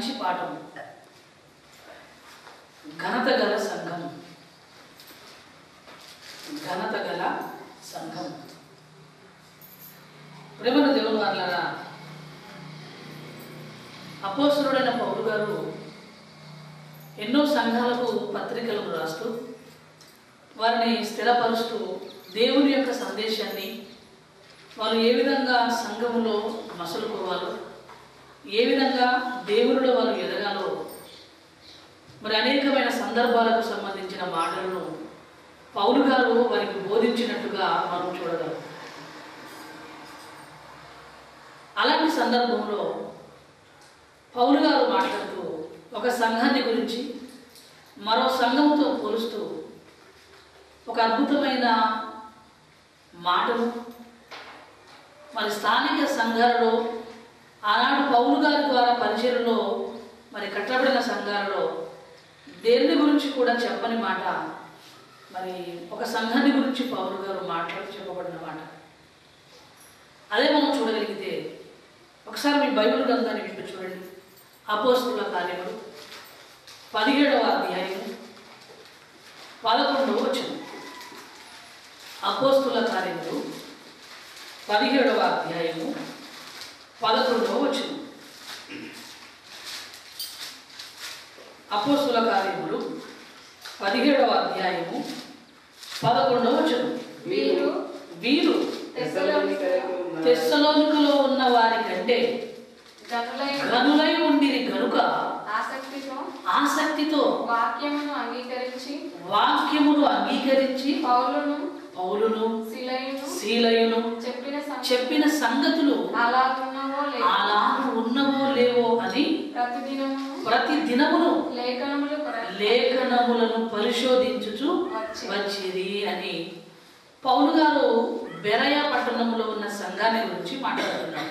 మంచి పాఠం ఘనత గల సంఘం ఘనత గల సంఘం ప్రేమల దేవుని వాళ్ళరా అపోసరుడైన పౌరు గారు ఎన్నో సంఘాలకు పత్రికలు రాస్తూ వారిని స్థిరపరుస్తూ దేవుని యొక్క సందేశాన్ని వారు ఏ విధంగా సంఘములో మసలుకోవాలో ఏ విధంగా దేవునిలో వారు ఎదగాలో మరి అనేకమైన సందర్భాలకు సంబంధించిన మాటలను పౌలు గారు వారికి బోధించినట్టుగా మనం చూడగలం అలాంటి సందర్భంలో పౌలు గారు మాట్లాడుతూ ఒక సంఘాన్ని గురించి మరో సంఘంతో పోలుస్తూ ఒక అద్భుతమైన మాటను మరి స్థానిక సంఘాలలో ఆనాడు పౌలు గారి ద్వారా పరిచయంలో మరి కట్టబడిన సంఘాలలో దేని గురించి కూడా చెప్పని మాట మరి ఒక సంఘాన్ని గురించి పౌలు గారు మాట్లాడి చెప్పబడిన మాట అదే మనం చూడగలిగితే ఒకసారి మీ బైబిల్ గ్రంథాన్ని విప్పి చూడండి అపోస్తుల కార్యములు పదిహేడవ అధ్యాయం పదకొండవ వచనం అపోస్తుల కార్యములు పదిహేడవ అధ్యాయము పదకొండవ వచనం అపోస్తుల కార్యములు పదిహేడవ అధ్యాయము పదకొండవ వచనం వీరు వీరు తెస్సలోనికలకు తెస్సలోనికలో ఉన్న వారి కంటే గనులై గనులై ఉండిరి గనుక ఆసక్తితో ఆసక్తితో వాక్యమును అంగీకరించి వాక్యమును అంగీకరించి పౌలును పౌలును శిలయును శీలయును చెప్పిన సం- చెప్పిన సంగతులు అలాగున్నవో లేవో అలా ఉన్నవో లేవో అని ప్రతిదినము ప్రతి దినమును లేఖనములు ప్ర- లేఖనములను పరిశోధించుచు వచ్చి వచ్చిరి అని పౌలు గారు బెరయ పట్టణంలో ఉన్న సంఘాన్ని గురించి మాట్లాడుతున్నారు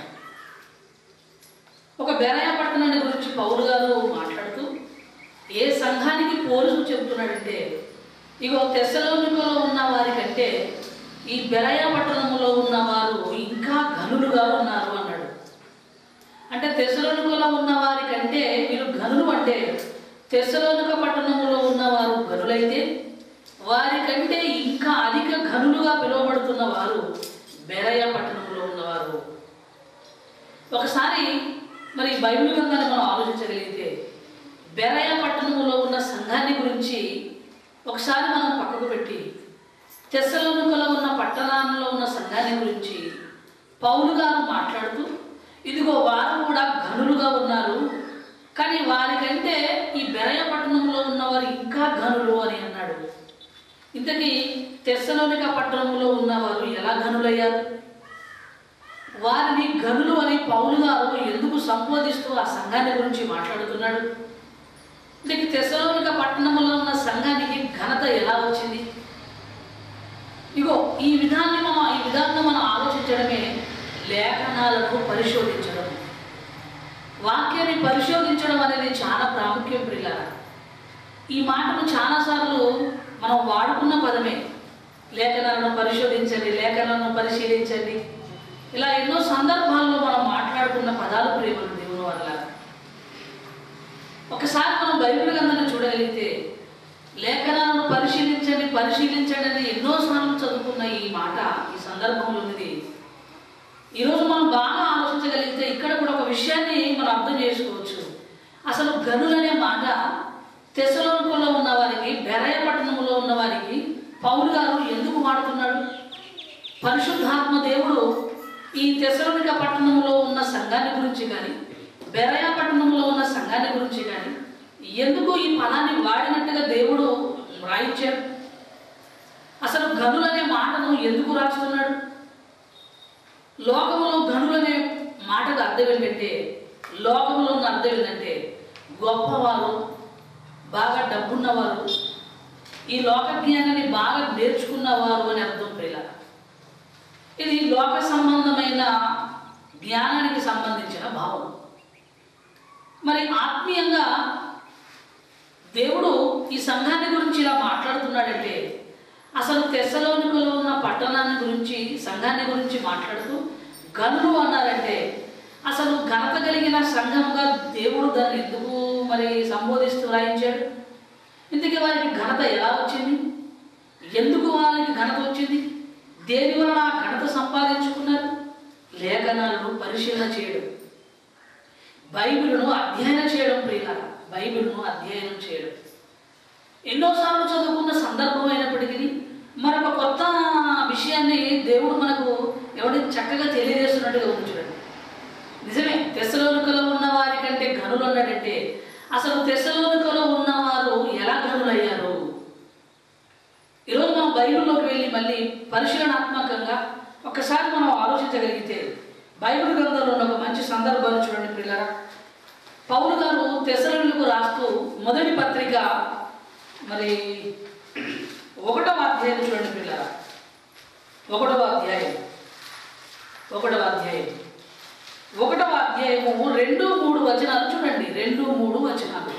ఒక బెరయ పట్టణాన్ని గురించి పౌలు గారు మాట్లాడుతూ ఏ సంఘానికి పోలుసు చెబుతున్నాడంటే ఇగో తెసలోనికలో ఉన్న వారి కంటే ఈ బెరయ పట్టణంలో ఉన్న వారు ఇంకా ఘనులుగా ఉన్నారు అన్నాడు అంటే తెసలోనికలో ఉన్న వారి కంటే వీళ్ళు ఘనులు అంటే తెసలోనిక పట్టణంలో ఉన్నవారు ఘనులైతే వారి కంటే ఇంకా అధిక ఘనులుగా పిలువబడుతున్న వారు బెరయ పట్టణంలో ఉన్నవారు ఒకసారి మరి బైబిల్ గ్రంథాన్ని మనం ఆలోచించగలిగితే బెరయ పట్టణంలో ఉన్న సంఘాన్ని గురించి ఒకసారి మనం పక్కకు పెట్టి తెస్సలోనికలో ఉన్న పట్టణంలో ఉన్న సంఘాన్ని గురించి పౌలు గారు మాట్లాడుతూ ఇదిగో వారు కూడా ఘనులుగా ఉన్నారు కానీ వారికంటే ఈ బెరయ పట్టణంలో ఉన్నవారు ఇంకా ఘనులు అని అన్నాడు ఇంతకీ తెస్సలోనిక పట్టణంలో ఉన్నవారు ఎలా ఘనులయ్యారు వారిని గనులు అని పౌలు గారు ఎందుకు సంబోధిస్తూ ఆ సంఘాన్ని గురించి మాట్లాడుతున్నాడు దీనికి తెసలోనిక పట్టణంలో ఉన్న సంఘానికి ఘనత ఎలా వచ్చింది ఇగో ఈ విధాన్ని మనం ఈ విధానం మనం ఆలోచించడమే లేఖనాలను పరిశోధించడం వాక్యాన్ని పరిశోధించడం అనేది చాలా ప్రాముఖ్యం ప్రియులారా ఈ మాటను చాలాసార్లు మనం వాడుకున్న పదమే లేఖనాలను పరిశోధించండి లేఖనాలను పరిశీలించండి ఇలా ఎన్నో సందర్భాల్లో మనం మాట్లాడుకున్న పదాలు ప్రేమలు దేవుని వల్ల ఒకసారి మనం బైబిల్ గ్రంథాన్ని చూడగలిగితే లేఖనాలను పరిశీలించండి పరిశీలించండి అని ఎన్నోసార్లు చదువుకున్న ఈ మాట ఈ సందర్భంలో ఉంది ఈరోజు మనం బాగా ఆలోచించగలిగితే ఇక్కడ కూడా ఒక విషయాన్ని మనం అర్థం చేసుకోవచ్చు అసలు గనులనే మాట తెసలోనికలో ఉన్న వారికి బెరయ పట్టణంలో ఉన్న వారికి పౌలు గారు ఎందుకు వాడుతున్నాడు పరిశుద్ధాత్మ దేవుడు ఈ తెసలోనిక పట్టణంలో ఉన్న సంఘాన్ని గురించి కానీ బెరయ పట్టణంలో ఉన్న సంఘాన్ని గురించి కానీ ఎందుకు ఈ పదాన్ని వాడినట్టుగా దేవుడు రాయించాడు అసలు గనులనే మాటను ఎందుకు రాస్తున్నాడు లోకంలో గనులనే మాటకు అర్థం ఏంటంటే లోకంలో ఉన్న అర్థం ఏంటంటే గొప్పవారు బాగా డబ్బున్నవారు ఈ లోక జ్ఞానాన్ని బాగా నేర్చుకున్నవారు అని అర్థం ప్రియుల ఇది లోక సంబంధమైన జ్ఞానానికి సంబంధించిన భావం మరి ఆత్మీయంగా దేవుడు ఈ సంఘాన్ని గురించి ఇలా మాట్లాడుతున్నాడంటే అసలు తెస్సలోనికలో ఉన్న పట్టణాన్ని గురించి సంఘాన్ని గురించి మాట్లాడుతూ గనులు అన్నారంటే అసలు ఘనత కలిగిన సంఘంగా దేవుడు దాన్ని ఎందుకు మరి సంబోధిస్తూ రాయించాడు ఇందుకే వారికి ఘనత ఎలా వచ్చింది ఎందుకు వారికి ఘనత వచ్చింది దేని వలన ఆ ఘనత సంపాదించుకున్నారు లేఖనాలను పరిశీలన చేయడం బైబిల్ను అధ్యయనం చేయడం ప్రియుల బైబిల్ను అధ్యయనం చేయడం ఎన్నోసార్లు చదువుకున్న సందర్భం అయినప్పటికీ మరొక కొత్త విషయాన్ని దేవుడు మనకు ఎవరి చక్కగా తెలియజేస్తున్నట్టుగా ఉంచాడు నిజమే తెసలోనికలో ఉన్న వారి కంటే గనులు అన్నాడంటే అసలు తెసలోనికలో ఉన్నవారు ఎలా గనులయ్యారు ఈరోజు మనం బైబిల్లోకి వెళ్ళి మళ్ళీ పరిశీలనాత్మకంగా ఒక్కసారి మనం ఆలోచించగలిగితే బైబిల్ గ్రంథంలో ఉన్న ఒక మంచి సందర్భాన్ని చూడండి పిల్లరా పౌలు గారు తెసలకు రాస్తూ మొదటి పత్రిక మరి ఒకటవ అధ్యాయం చూడండి పిల్లరా ఒకటవ అధ్యాయం ఒకటవ అధ్యాయం ఒకటవ అధ్యాయము రెండు మూడు వచనాలు చూడండి రెండు మూడు వచనాలు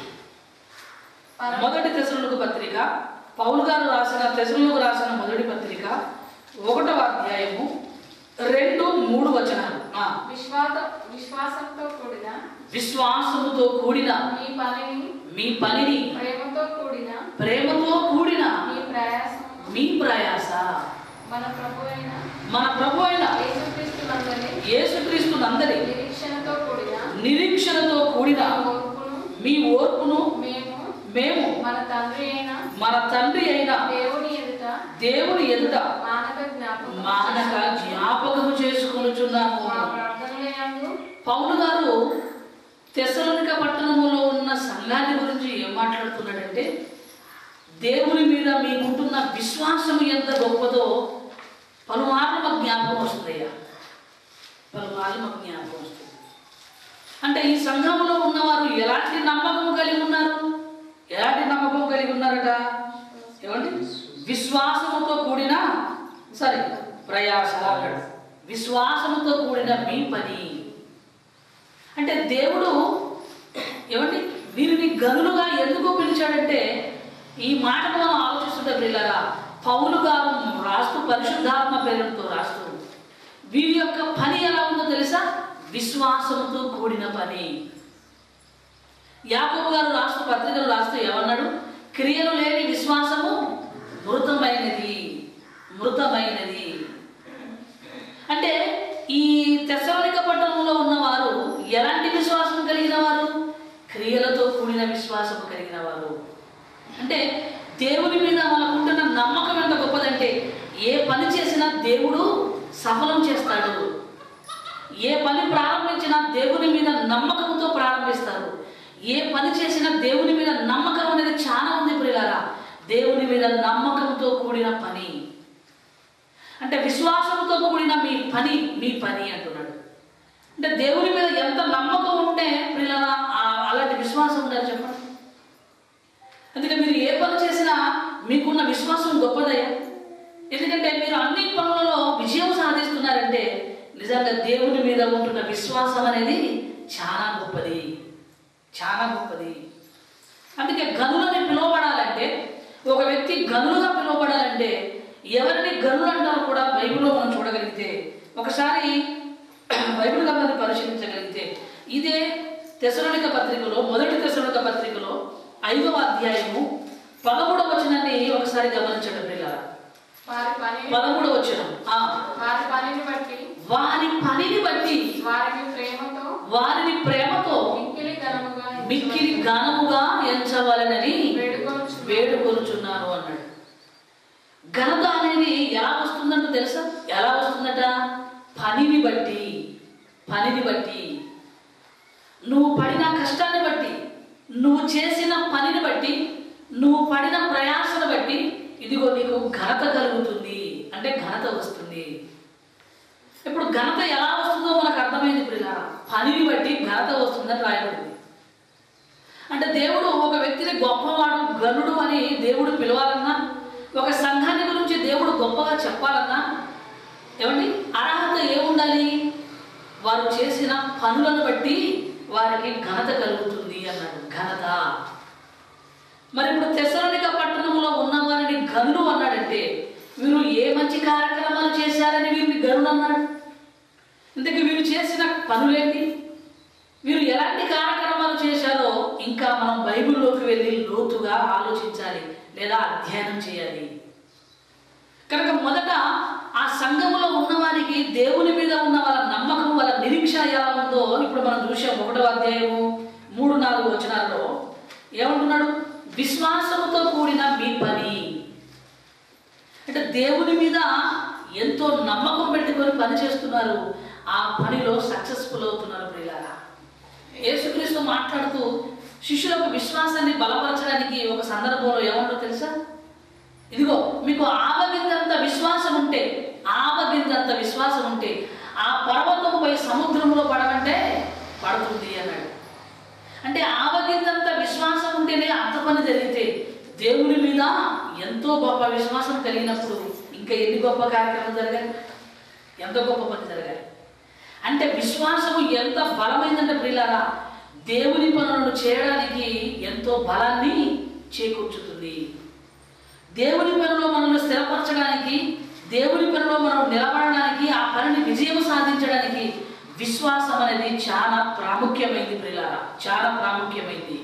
మొదటి తెసలకు పత్రిక పౌలు గారు రాసిన తెసలకు రాసిన మొదటి పత్రిక ఒకటవ అధ్యాయము రెండు మూడు వచనాలు ఆ, విశ్వాస విశ్వాసంతో కూడిన విశ్వాసముతో కూడిన మీ పనిని మీ పనిని ప్రేమతో కూడిన ప్రేమతో కూడిన మీ ప్రయాసం మీ ప్రయాస మన ప్రభు అయిన మన ప్రభు అయిన యేసుక్రీస్తునందరి యేసుక్రీస్తునందరి నిరీక్షణతో కూడిన నిరీక్షణతో కూడిన మీ ఓర్పును మీ ఓర్పును మేము మేము మన తండ్రి అయిన మన తండ్రి అయిన దేవుని ఎదుట దేవుని ఎదుట మానక జ్ఞాపకం మానక జ్ఞాపకము చేసుకొనుచున్నాము మా ప్రార్థనలందు పౌలు గారు తెసలోనిక పట్టణములో ఉన్న సంఘాన్ని గురించి ఏం మాట్లాడుతున్నాడంటే దేవుని మీద మీకుంటున్న విశ్వాసం ఎంత గొప్పదో పలుమార్లు మాకు జ్ఞాపకం వస్తుందయ్యా పలుమార్లు మాకు జ్ఞాపకం వస్తుంది అంటే ఈ సంఘంలో ఉన్నవారు ఎలాంటి నమ్మకం కలిగి ఉన్నారు ఎలాంటి నమ్మకం కలిగి ఉన్నారట ఏమండి విశ్వాసముతో కూడిన సరే ప్రయాస అన్నాడు విశ్వాసముతో కూడిన మీ పని అంటే దేవుడు ఏమండి వీరిని గనులుగా ఎందుకు పిలిచాడంటే ఈ మాటను మనం ఆలోచిస్తుంటే పిల్లరా పౌలు గారు రాస్తూ పరిశుద్ధాత్మ పేరుతో రాస్తూ వీరి యొక్క పని ఎలా ఉందో తెలుసా విశ్వాసముతో కూడిన పని యాకోబు గారు రాస్తూ పత్రికలు రాస్తూ ఏమన్నాడు క్రియలు లేని విశ్వాసము మృతమైనది మృతమైనది అంటే ఈ తెసవనిక పట్టణంలో ఉన్నవారు ఎలాంటి విశ్వాసం కలిగిన వారు క్రియలతో కూడిన విశ్వాసం కలిగిన వారు అంటే దేవుని మీద మనకుంటున్న నమ్మకం ఎంత గొప్పదంటే ఏ పని చేసినా దేవుడు సఫలం చేస్తాడు ఏ పని ప్రారంభించినా దేవుని మీద నమ్మకంతో ప్రారంభిస్తారు ఏ పని చేసినా దేవుని మీద నమ్మకం అనేది చాలా ఉంది ప్రియులారా దేవుని మీద నమ్మకంతో కూడిన పని అంటే విశ్వాసంతో కూడిన మీ పని మీ పని అంటున్నాడు అంటే దేవుని మీద ఎంత నమ్మకం ఉంటే ప్రియులారా ఆ- అలాంటి విశ్వాసం ఉండాలి చెప్పండి అందుకే మీరు ఏ పని చేసినా మీకున్న విశ్వాసం గొప్పదయ్యా ఎందుకంటే మీరు అన్ని పనులలో విజయం సాధిస్తున్నారంటే నిజంగా దేవుని మీద ఉంటున్న విశ్వాసం అనేది చాలా గొప్పది చాలా గొప్పది అందుకే గనులని పిలువబడాలంటే ఒక వ్యక్తి గనులుగా పిలువబడాలంటే ఎవరిని గనులు అంటారో కూడా బైబిల్లో మనం చూడగలిగితే ఒకసారి బైబిల్ గ్రంథాన్ని పరిశీలించగలిగితే ఇదే తెసలోనిక పత్రికలో మొదటి తెసలోనిక పత్రికలో ఐదవ అధ్యాయము పదమూడవ వచనాన్ని ఒకసారి గమనించండి పిల్లల వారి పని పదమూడవ వచనం ఆ, వారి పనిని బట్టి వారి పనిని బట్టి వారిని ప్రేమతో వారిని ప్రేమతో మిక్కిలి ఘనముగా మిక్కిలి ఘనముగా ఎంచవలనని వేడుకొనుచు వేడుకొనుచున్నాను అన్నాడు ఘనత అనేది ఎలా వస్తుందంటో తెలుసా ఎలా వస్తుందట పనిని బట్టి పనిని బట్టి నువ్వు పడిన కష్టాన్ని బట్టి నువ్వు చేసిన పనిని బట్టి నువ్వు పడిన ప్రయాసను బట్టి ఇదిగో నీకు ఘనత కలుగుతుంది అంటే ఘనత వస్తుంది ఇప్పుడు ఘనత ఎలా వస్తుందో మనకు అర్థమైంది ఇప్పుడు పనిని బట్టి ఘనత వస్తుందని రాయబడింది అంటే దేవుడు ఒక వ్యక్తిని గొప్పవాడు గనుడు అని దేవుడు పిలవాలన్నా ఒక సంఘాన్ని గురించి దేవుడు గొప్పగా చెప్పాలన్నా ఏమండి అర్హత ఏముండాలి వారు చేసిన పనులను బట్టి వారికి ఘనత కలుగుతుంది అన్నాడు ఘనత మరి ఇప్పుడు తెసలోనిక పట్టణంలో ఉన్న వారిని గనులు అన్నాడంటే వీరు ఏ మంచి కార్యక్రమాలు చేశారని వీరిని గనులు అన్నాడు ఇంతకీ వీరు చేసిన పనులేంటి వీరు ఎలాంటి కార్యక్రమాలు చేశారో ఇంకా మనం బైబిల్లోకి వెళ్ళి లోతుగా ఆలోచించాలి లేదా అధ్యయనం చేయాలి కనుక మొదట ఆ సంఘములో ఉన్నవారికి దేవుని మీద ఉన్న వాళ్ళ నమ్మకం వాళ్ళ నిరీక్ష ఎలా ఉందో ఇప్పుడు మనం చూసాం ఒకటో అధ్యాయము మూడు నాలుగు వచనాల్లో ఏమంటున్నాడు విశ్వాసముతో కూడిన మీ పని అంటే దేవుని మీద ఎంతో నమ్మకం పెట్టుకొని పని చేస్తున్నారు ఆ పనిలో సక్సెస్ఫుల్ అవుతున్నారు ప్రియులారా యేసుక్రీస్తు మాట్లాడుతూ శిష్యులకు విశ్వాసాన్ని బలపరచడానికి ఒక సందర్భంలో ఏమంటో తెలుసా ఇదిగో మీకు ఆవగిందంత విశ్వాసం ఉంటే ఆవగిందంత విశ్వాసం ఉంటే ఆ పర్వతంపై సముద్రంలో పడమంటే పడుతుంది అన్నాడు అంటే ఆవగిందంత విశ్వాసం ఉంటేనే అంత పని జరిగితే దేవుని మీద ఎంతో గొప్ప విశ్వాసం కలిగినప్పుడు ఇంకా ఎన్ని గొప్ప కార్యక్రమాలు జరగాలి ఎంత గొప్ప పని జరగాలి అంటే విశ్వాసము ఎంత బలమైందంటే ప్రియులారా దేవుని పనులను చేయడానికి ఎంతో బలాన్ని చేకూర్చుతుంది దేవుని పనిలో మనల్ని స్థిరపరచడానికి దేవుని పనిలో మనం నిలబడడానికి ఆ పనిని విజయం సాధించడానికి విశ్వాసం అనేది చాలా ప్రాముఖ్యమైంది ప్రియులారా చాలా ప్రాముఖ్యమైంది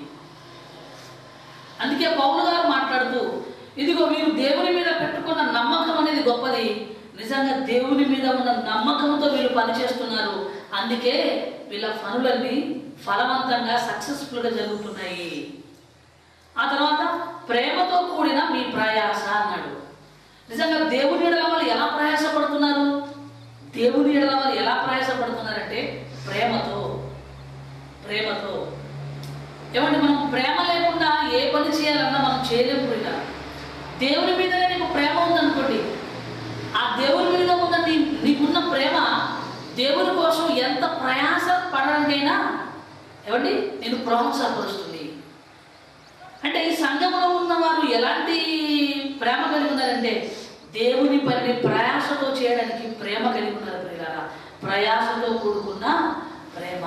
అందుకే పౌలు గారు మాట్లాడుతూ ఇదిగో మీరు దేవుని మీద పెట్టుకున్న నమ్మకం అనేది గొప్పది నిజంగా దేవుని మీద ఉన్న నమ్మకంతో వీళ్ళు పనిచేస్తున్నారు అందుకే వీళ్ళ పనులన్నీ ఫలవంతంగా సక్సెస్ఫుల్గా జరుగుతున్నాయి ఆ తర్వాత ప్రేమతో కూడిన మీ ప్రయాస అన్నాడు నిజంగా దేవుని ఎడల వాళ్ళు ఎలా ప్రయాసపడుతున్నారు దేవుని ఎడల వాళ్ళు ఎలా ప్రయాసపడుతున్నారంటే ప్రేమతో ప్రేమతో ఏమంటే మనం ప్రేమ లేకుండా ఏ పని చేయాలన్నా మనం చేయలేము కూడా దేవుని మీదనే నీకు ప్రేమ ఉందనుకోండి ఆ దేవుని మీద ఉన్న నీ నీకున్న ప్రేమ దేవుని కోసం ఎంత ప్రయాస పడడానికైనా ఏమండి నేను ప్రోత్సాహపరుస్తుంది అంటే ఈ సంఘంలో ఉన్న వారు ఎలాంటి ప్రేమ కలిగి ఉన్నారంటే దేవుని పనిని ప్రయాసతో చేయడానికి ప్రేమ కలిగి ఉన్నారు ప్రియులారా ప్రయాసతో కూడుకున్న ప్రేమ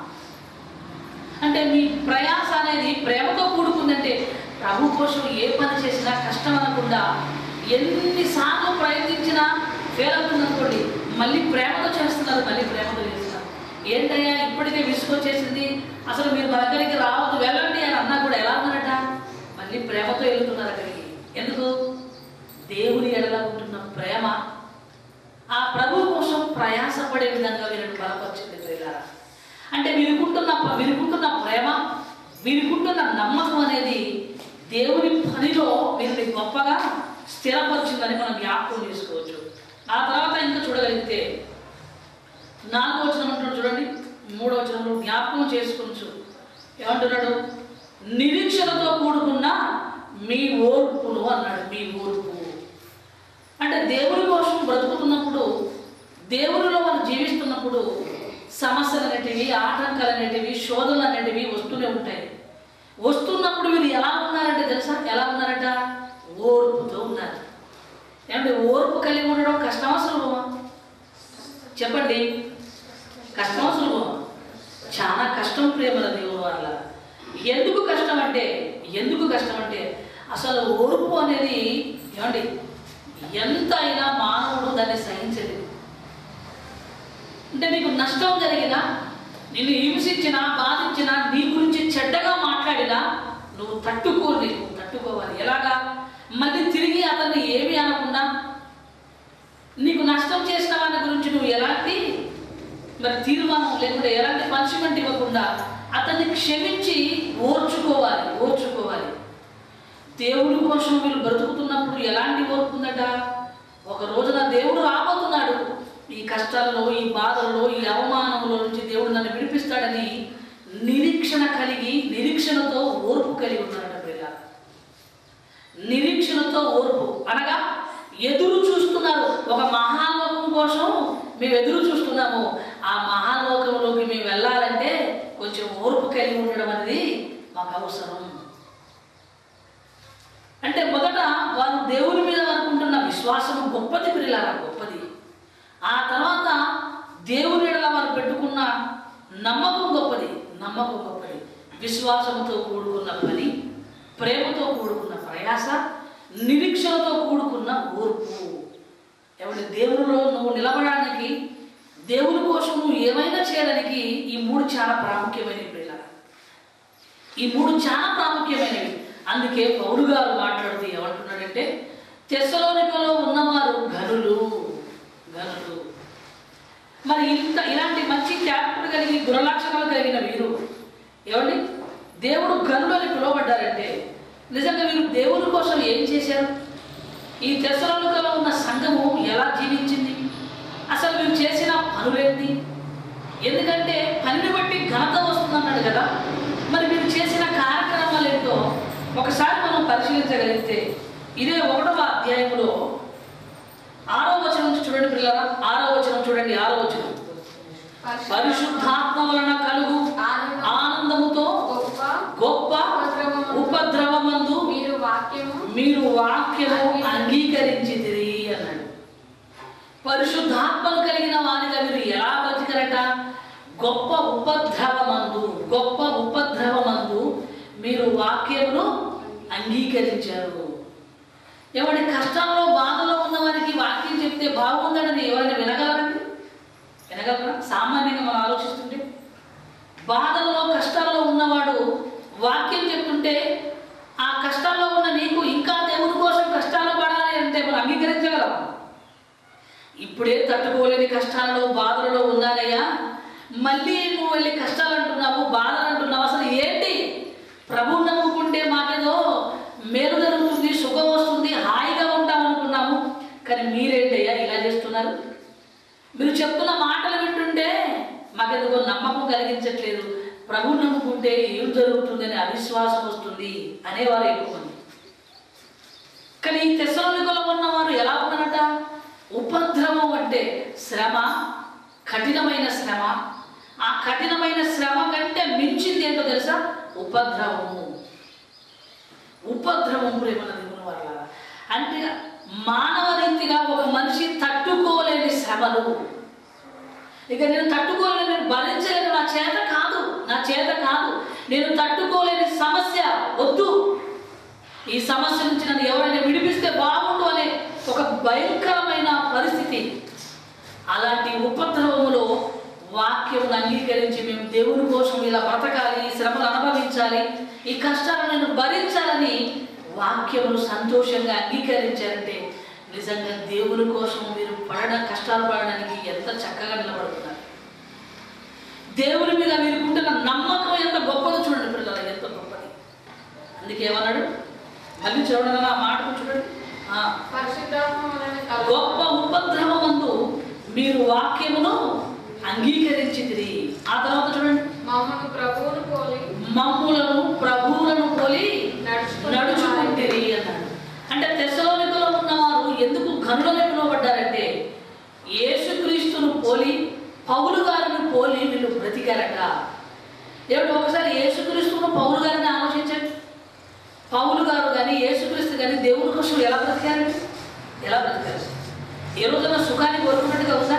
అంటే మీ ప్రయాస అనేది ప్రేమతో కూడుకుందంటే ప్రభు కోసం ఏ పని చేసినా కష్టం అనకుండా ఎన్నిసార్లు ప్రయత్నించినా ఫెయిల్ అవుతుందనుకోండి మళ్ళీ ప్రేమతో చేస్తున్నారు మళ్ళీ ప్రేమతో చేస్తున్నారు ఏంటయ్యా ఇప్పటికే విసుగొచ్చేసింది అసలు మీరు మా దగ్గరికి రావద్దు వెళ్ళండి అని అన్నా కూడా ఎలా ఉన్నారట మళ్ళీ ప్రేమతో వెళ్తున్నారు అక్కడికి ఎందుకు దేవుని ఎడల ఉంటున్న ప్రేమ ఆ ప్రభు కోసం ప్రయాసపడే విధంగా వీరిని బలపరిచింది ప్రియులారా అంటే వీరుకుంటున్న వీరుకుంటున్న ప్రేమ వీరుకుంటున్న నమ్మకం అనేది దేవుని పనిలో వీరిని గొప్పగా స్థిరపరిచిందని మనం జ్ఞాపకం చేసుకోవచ్చు ఆ తర్వాత ఇంకా చూడగలిగితే నాలుగో వచనం అంటున్నాడు చూడండి మూడో వచనంలో జ్ఞాపకం చేసుకోవచ్చు ఏమంటున్నాడు నిరీక్షణతో కూడుకున్న మీ ఓర్పును అన్నాడు మీ ఓర్పు అంటే దేవుని కోసం బ్రతుకుతున్నప్పుడు దేవునిలో వాళ్ళు జీవిస్తున్నప్పుడు సమస్యలు అనేటివి ఆటంకాలు అనేటివి శోధనలు అనేటివి వస్తూనే ఉంటాయి వస్తున్నప్పుడు వీళ్ళు ఎలా ఉన్నారంటే తెలుసా ఎలా ఉన్నారట ఓర్పుతో ఉన్నారు ఏమంటే ఓర్పు కలిగి ఉండడం కష్టమా సులభమా చెప్పండి కష్టమా సులభమా చాలా కష్టం ప్రేమల దేవుడు వల్ల ఎందుకు కష్టం అంటే ఎందుకు కష్టం అంటే అసలు ఓర్పు అనేది ఏమండి ఎంత అయినా మానవుడు దాన్ని సహించలేదు అంటే నీకు నష్టం జరిగినా నిన్ను హింసించినా బాధించినా నీ గురించి చెడ్డగా మాట్లాడినా నువ్వు తట్టుకోని నువ్వు తట్టుకోవాలి ఎలాగా మళ్ళీ తిరిగి అతన్ని ఏమీ అనకుండా నీకు నష్టం చేసిన వాని గురించి నువ్వు ఎలాంటి మరి తీర్మానం లేకుండా ఎలాంటి పనిష్మెంట్ ఇవ్వకుండా అతన్ని క్షమించి ఓర్చుకోవాలి ఓర్చుకోవాలి దేవుడి కోసం వీళ్ళు బ్రతుకుతున్నప్పుడు ఎలాంటి ఓర్పు ఉందట ఒక రోజున దేవుడు రాబోతున్నాడు ఈ కష్టాల్లో ఈ బాధల్లో ఈ అవమానంలో నుంచి దేవుడు నన్ను విడిపిస్తాడని నిరీక్షణ కలిగి నిరీక్షణతో ఓర్పు కలిగి ఉన్నాడట పిల్ల నిరీక్షణతో ఓర్పు అనగా ఎదురు చూస్తున్నారు ఒక మహాలోకం కోసం మేము ఎదురు చూస్తున్నాము ఆ మహాలోకంలోకి మేము వెళ్ళాలంటే కొంచెం ఓర్పు కలిగి ఉండడం అనేది మాకు అవసరం అంటే మొదట వారు దేవుని మీద అనుకుంటున్న విశ్వాసం గొప్పది పిల్లల గొప్పది ఆ తర్వాత దేవుని ఎడల వారు పెట్టుకున్న నమ్మకం గొప్పది నమ్మకం గొప్పది విశ్వాసంతో కూడుకున్న పని ప్రేమతో కూడుకున్న ప్రయాస నిరీక్షణతో కూడుకున్న ఓర్పు ఎవరి దేవునిలో నువ్వు నిలబడడానికి దేవుని కోసం నువ్వు ఏమైనా చేయడానికి ఈ మూడు చాలా ప్రాముఖ్యమైనవి పిల్లలు ఈ మూడు చాలా ప్రాముఖ్యమైనవి అందుకే పౌరు గారు మాట్లాడుతూ ఏమంటున్నాడంటే తెస్సలోనికలో ఉన్నవారు గనులు గనులు మరి ఇంత ఇలాంటి మంచి క్యారెక్టర్ కలిగి గుణలక్షణాలు కలిగిన వీరు ఏమండి దేవుడు గనులు అని పిలువబడ్డారంటే నిజంగా వీరు దేవుని కోసం ఏం చేశారు ఈ తెసలోనికలో ఉన్న సంఘము ఎలా జీవించింది అసలు వీరు చేసిన పనులేంటి ఎందుకంటే పనిని బట్టి ఘనత వస్తుందన్నాడు కదా మరి మీరు చేసిన కార్యక్రమాలు ఏంటో ఒకసారి మనం పరిశీలించగలిగితే ఇదే ఒకటవ అధ్యాయంలో ఆరో వచనం నుంచి చూడండి పిల్లల ఆరో వచనం చూడండి ఆరో వచనం పరిశుద్ధాత్మ వలన కలుగు ఆనందముతో గొప్ప గొప్ప ఉపద్రవమందు మీరు వాక్యము మీరు వాక్యము అంగీకరించిదిరి అన్నాడు పరిశుద్ధాత్మలు కలిగిన వారిగా మీరు ఎలా బతికరట గొప్ప ఉపద్రవమందు గొప్ప ఉపద్రవమందు మీరు వాక్యమును అంగీకరించారు ఎవరి కష్టాల్లో బాధలో ఉన్న వారికి వాక్యం చెప్తే బాగుందని ఎవరైనా వినగలరండి వినగలరా సామాన్యంగా మనం ఆలోచిస్తుంటే బాధల్లో కష్టాల్లో ఉన్నవాడు వాక్యం చెప్తుంటే ఆ కష్టాల్లో ఉన్న నీకు ఇంకా దేవుని కోసం కష్టాలు పడాలి అంటే మనం అంగీకరించగలం ఇప్పుడే తట్టుకోలేని కష్టాలలో బాధలలో ఉన్నానయ్యా మళ్ళీ నువ్వు వెళ్ళి కష్టాలు అంటున్నావు బాధలు అంటున్నావు అసలు ఏంటి ప్రభువు నమ్ముకుంటే మాకేదో మేలు జరుగుతుంది సుఖం వస్తుంది హాయిగా ఉంటాం అనుకున్నాము కానీ మీరేంటయ్యా ఇలా చేస్తున్నారు మీరు చెప్తున్న మాటలు వింటుంటే మాకెందుకో నమ్మకం కలిగించట్లేదు ప్రభు నమ్ముకుంటే ఏం జరుగుతుందని అవిశ్వాసం వస్తుంది అనేవారు ఎక్కువ మంది కానీ ఈ తెసలోనికలో ఉన్నవారు ఎలా ఉన్నారట ఉపద్రవం అంటే శ్రమ కఠినమైన శ్రమ ఆ కఠినమైన శ్రమ కంటే మించింది ఏంటో తెలుసా ఉపద్రవము ఉపద్రవం ప్రేమల దేవుని వల్ల అంటే మానవ రీతిగా ఒక మనిషి తట్టుకోలేని శ్రమలు ఇక నేను తట్టుకోలేను నేను భరించలేను నా చేత కాదు నా చేత కాదు నేను తట్టుకోలేని సమస్య వద్దు ఈ సమస్య నుంచి నన్ను ఎవరైనా విడిపిస్తే బాగుండు అనే ఒక భయంకరమైన పరిస్థితి అలాంటి ఉపద్రవములో వాక్యం అంగీకరించి మేము దేవుని కోసం ఇలా బ్రతకాలి ఈ శ్రమలు అనుభవించాలి ఈ కష్టాలను నేను భరించాలని వాక్యమును సంతోషంగా అంగీకరించారంటే నిజంగా దేవుని కోసం మీరు పడడం కష్టాలు పడడానికి ఎంత చక్కగా నిలబడుతున్నారు దేవుని మీద మీరుకుంటున్న నమ్మకం ఎంత గొప్పదో చూడండి పిల్లలు ఎంత గొప్పది అందుకే ఏమన్నాడు మళ్ళీ చూడండి ఆ మాట చూడండి ఆ, పరిశుద్ధాత్మ వలన కలుగు గొప్ప ఉపద్రవమందు మీరు వాక్యమును అంగీకరించిదిరి ఆ తర్వాత చూడండి మమ్మను ప్రభువును పోలి మమ్ములను ప్రభువులను పోలి నడుచుకుంటున్నారు. నడుచుకుంటిరి అన్నాడు అంటే తెసలోనికలో ఉన్నవారు ఎందుకు గనులను పిలువబడ్డారంటే యేసుక్రీస్తును పోలి పౌలు గారిని పోలి వీళ్ళు బ్రతికారట ఏమిటి ఒకసారి యేసుక్రీస్తును పౌలు గారిని ఆలోచించండి పౌలు గారు కానీ యేసుక్రీస్తు కానీ దేవుని కోసం ఎలా బ్రతికారండి ఎలా బ్రతికారు ఏ రోజున సుఖాన్ని కోరుకున్నట్టుగా ఉందా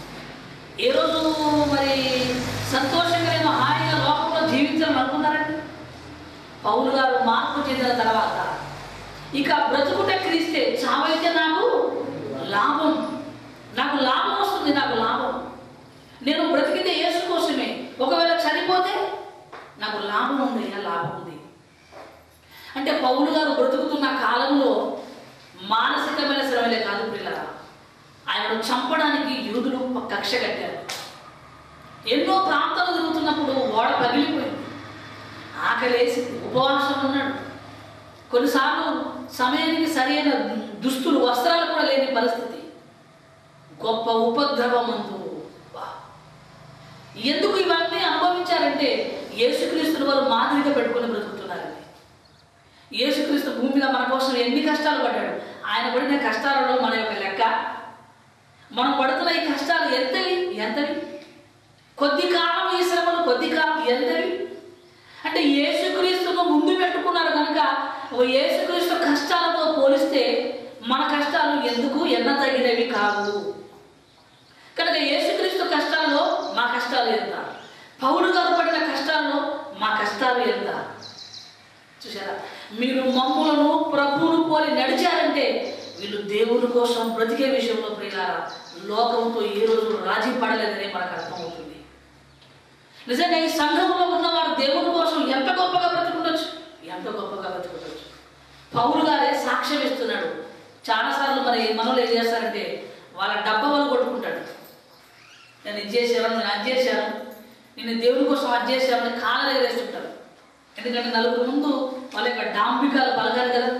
ఏ రోజు మరి సంతోషంగా నేను హాయిగా లోకంలో జీవించాలని అనుకున్నారండి పౌలు గారు మార్పు చెందిన తర్వాత ఇక బ్రతుకుట క్రీస్తే చావైతే నాకు లాభం నాకు లాభం వస్తుంది నాకు లాభం నేను బ్రతికితే యేసు కోసమే ఒకవేళ చనిపోతే నాకు లాభం ఉంది ఇలా లాభం ఉంది అంటే పౌలు గారు బ్రతుకుతున్న కాలంలో మానసికమైన శ్రమలే కాదు పిల్లల ఆయనను చంపడానికి యూదులు కక్ష కట్టారు ఎన్నో ప్రాంతాలు తిరుగుతున్నప్పుడు ఓడ పగిలిపోయింది ఆకలేసింది ఉపవాసం ఉన్నాడు కొన్నిసార్లు సమయానికి సరైన దుస్తులు వస్త్రాలు కూడా లేని పరిస్థితి గొప్ప ఉపద్రవమందు వా. ఎందుకు ఇవన్నీ అనుభవించారంటే యేసుక్రీస్తుని వారు మాదిరిగా పెట్టుకుని బ్రతుకుతున్నారండి యేసుక్రీస్తు భూమి మీద మన కోసం ఎన్ని కష్టాలు పడ్డాడు ఆయన పడిన కష్టాలలో మన యొక్క లెక్క మనం పడుతున్న ఈ కష్టాలు ఎంతవి ఎంతవి కొద్ది కాలం ఈ శ్రమలు కొద్ది కాలం ఎంతవి అంటే యేసుక్రీస్తును ముందు పెట్టుకున్నారు కనుక ఓ యేసుక్రీస్తు కష్టాలతో పోలిస్తే మన కష్టాలు ఎందుకు ఎన్న తగినవి కావు కనుక యేసుక్రీస్తు కష్టాల్లో మా కష్టాలు ఎంత పౌరు గారు పడిన కష్టాల్లో మా కష్టాలు ఎంత చూసారా మీరు మమ్ములను ప్రభువును పోలి నడిచారంటే వీళ్ళు దేవుని కోసం బ్రతికే విషయంలో ప్రియులారా లోకంతో ఏ రోజు రాజీ పడలేదని మనకు అర్థమవుతుంది నిజంగా ఈ సంఘంలో ఉన్నవారు దేవుని కోసం ఎంత గొప్పగా బ్రతుకుండొచ్చు ఎంత గొప్పగా బ్రతుకుండొచ్చు పౌరు గారే సాక్ష్యం ఇస్తున్నాడు చాలాసార్లు మరి మనలో ఏం చేస్తారంటే వాళ్ళ డబ్బ వాళ్ళు కొట్టుకుంటాడు నేను ఇది చేశాను నేను అది చేశాను నేను దేవుని కోసం అది చేశాను అని కాళ్ళ వేస్తుంటారు ఎందుకంటే నలుగురు ముందు వాళ్ళ యొక్క డాంబికాలు పలకాలి కదా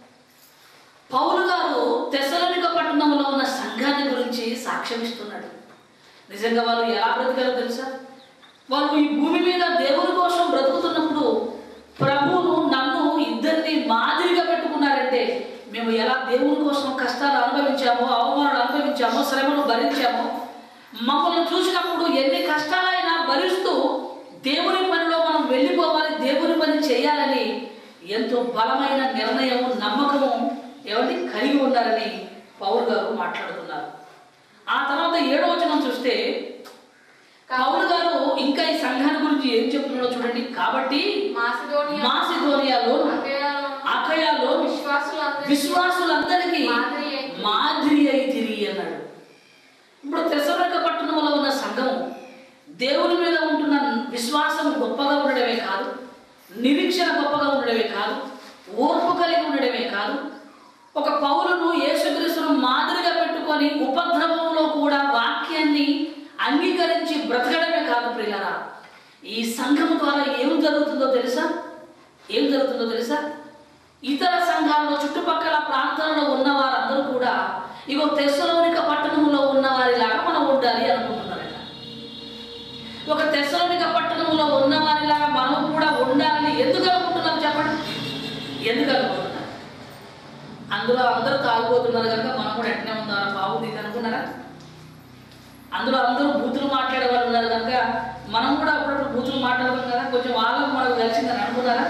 పౌలు గారు తెసలోనిక పట్టణంలో ఉన్న సంఘాన్ని గురించి సాక్ష్యం ఇస్తున్నాడు నిజంగా వాళ్ళు ఎలా బ్రతికారో తెలుసా వాళ్ళు ఈ భూమి మీద దేవుని కోసం బ్రతుకుతున్నప్పుడు ప్రభువును నన్ను ఇద్దరిని మాదిరిగా పెట్టుకున్నారంటే మేము ఎలా దేవుని కోసం కష్టాలు అనుభవించామో అవమానాలు అనుభవించామో శ్రమను భరించామో మమ్మల్ని చూసినప్పుడు ఎన్ని కష్టాలైనా భరిస్తూ దేవుని పనిలో మనం వెళ్ళిపోవాలి దేవుని పని చేయాలని ఎంతో బలమైన నిర్ణయము నమ్మకము ఎవరిని కలిగి ఉన్నారని పౌరు గారు మాట్లాడుతున్నారు ఆ తర్వాత ఏడో వచనం చూస్తే పౌరు గారు ఇంకా ఈ సంఘాన్ని గురించి ఏం చెప్తున్నాడో చూడండి కాబట్టి మాసిదోనియా మాసిదోనియాలో అకయాలోను అకయాలో విశ్వాసులందరికీ విశ్వాసులందరికీ మాదిరి అయి- మాదిరి అయి తిరిగి అన్నాడు ఇప్పుడు తెసరక పట్టణంలో ఉన్న సంఘం దేవుని మీద ఉంటున్న విశ్వాసం గొప్పగా ఉండడమే కాదు నిరీక్షణ గొప్పగా ఉండడమే కాదు ఓర్పు కలిగి ఉండడమే కాదు ఒక పౌరును యేసుక్రీస్తును మాదిరిగా పెట్టుకొని ఉపద్రవంలో కూడా వాక్యాన్ని అంగీకరించి బ్రతకడమే కాదు ప్రియులారా ఈ సంఘం ద్వారా ఏం జరుగుతుందో తెలుసా ఏం జరుగుతుందో తెలుసా ఇతర సంఘాల్లో చుట్టుపక్కల ప్రాంతాలలో ఉన్న వారందరూ కూడా ఇగో తెస్సలోనిక పట్టణంలో ఉన్న వారిలాగా మనం ఉండాలి అనుకుంటున్నారట ఒక తెస్సలోనిక పట్టణంలో ఉన్న వారిలాగా మనం కూడా ఉండాలని ఎందుకు అనుకుంటున్నాం చెప్పండి ఎందుకు అనుకుంటున్నారు అందులో అందరూ తాగిపోతున్నారు కనుక మనం కూడా ఎట్నే ఉందారా బాగుంది ఇది అనుకున్నారా అందులో అందరూ బూతులు మాట్లాడే వాళ్ళు ఉన్నారు కనుక మనం కూడా అప్పుడప్పుడు బూతులు మాట్లాడదాం కదా కొంచెం వాళ్ళకు మనకు కలిసిందని అనుకున్నారా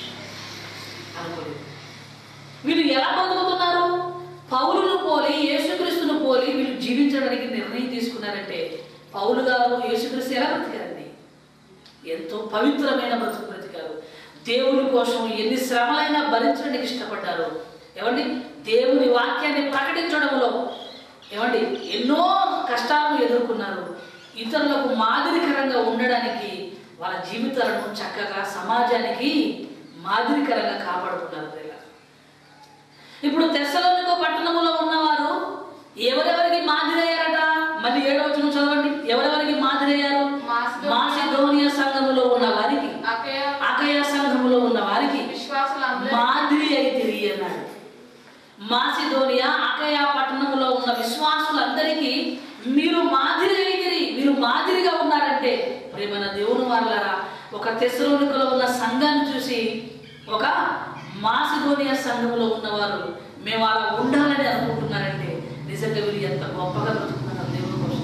అనుకోలేదు వీళ్ళు ఎలా బతుకుతున్నారు పౌలును పోలి యేసుక్రీస్తును పోలి వీళ్ళు జీవించడానికి నిర్ణయం తీసుకున్నారంటే పౌలు గారు యేసుక్రీస్తు ఎలా బ్రతికారండి ఎంతో పవిత్రమైన బ్రతుకు బ్రతికారు దేవుని కోసం ఎన్ని శ్రమలైనా భరించడానికి ఇష్టపడ్డారు ఏమండి దేవుని వాక్యాన్ని ప్రకటించడంలో ఏమండి ఎన్నో కష్టాలను ఎదుర్కొన్నారు ఇతరులకు మాదిరికరంగా ఉండడానికి వాళ్ళ జీవితాలను చక్కగా సమాజానికి మాదిరికరంగా కాపాడుకున్నారు పిల్లలు ఇప్పుడు తెస్సలోనికో పట్టణంలో ఉన్నవారు ఎవరెవరికి మాదిరయ్యారట మళ్ళీ ఏడవచనం చదవండి ఎవరెవరికి మాదిరయ్యారు మాసిదోనియా- మాసిదోనియా సంఘములో ఉన్న వారికి అకయ అకయ సంఘములో ఉన్న వారికి విశ్వాసులందరికీ మాదిరి అయి తిరిగి అన్నాడు మాసిదోనియా అకయ పట్టణంలో ఉన్న విశ్వాసులందరికీ మీరు మాదిరి అయి తిరిగి మీరు మాదిరిగా ఉన్నారంటే ప్రేమన దేవుని వారులారా ఒక తెసలోనికలో ఉన్న సంఘాన్ని చూసి ఒక మాసిదోనియా సంఘంలో ఉన్నవారు మేము అలా ఉండాలని అనుకుంటున్నారంటే నిజంగా వీరు ఎంత గొప్పగా బ్రతుకుతున్నారు దేవుని కోసం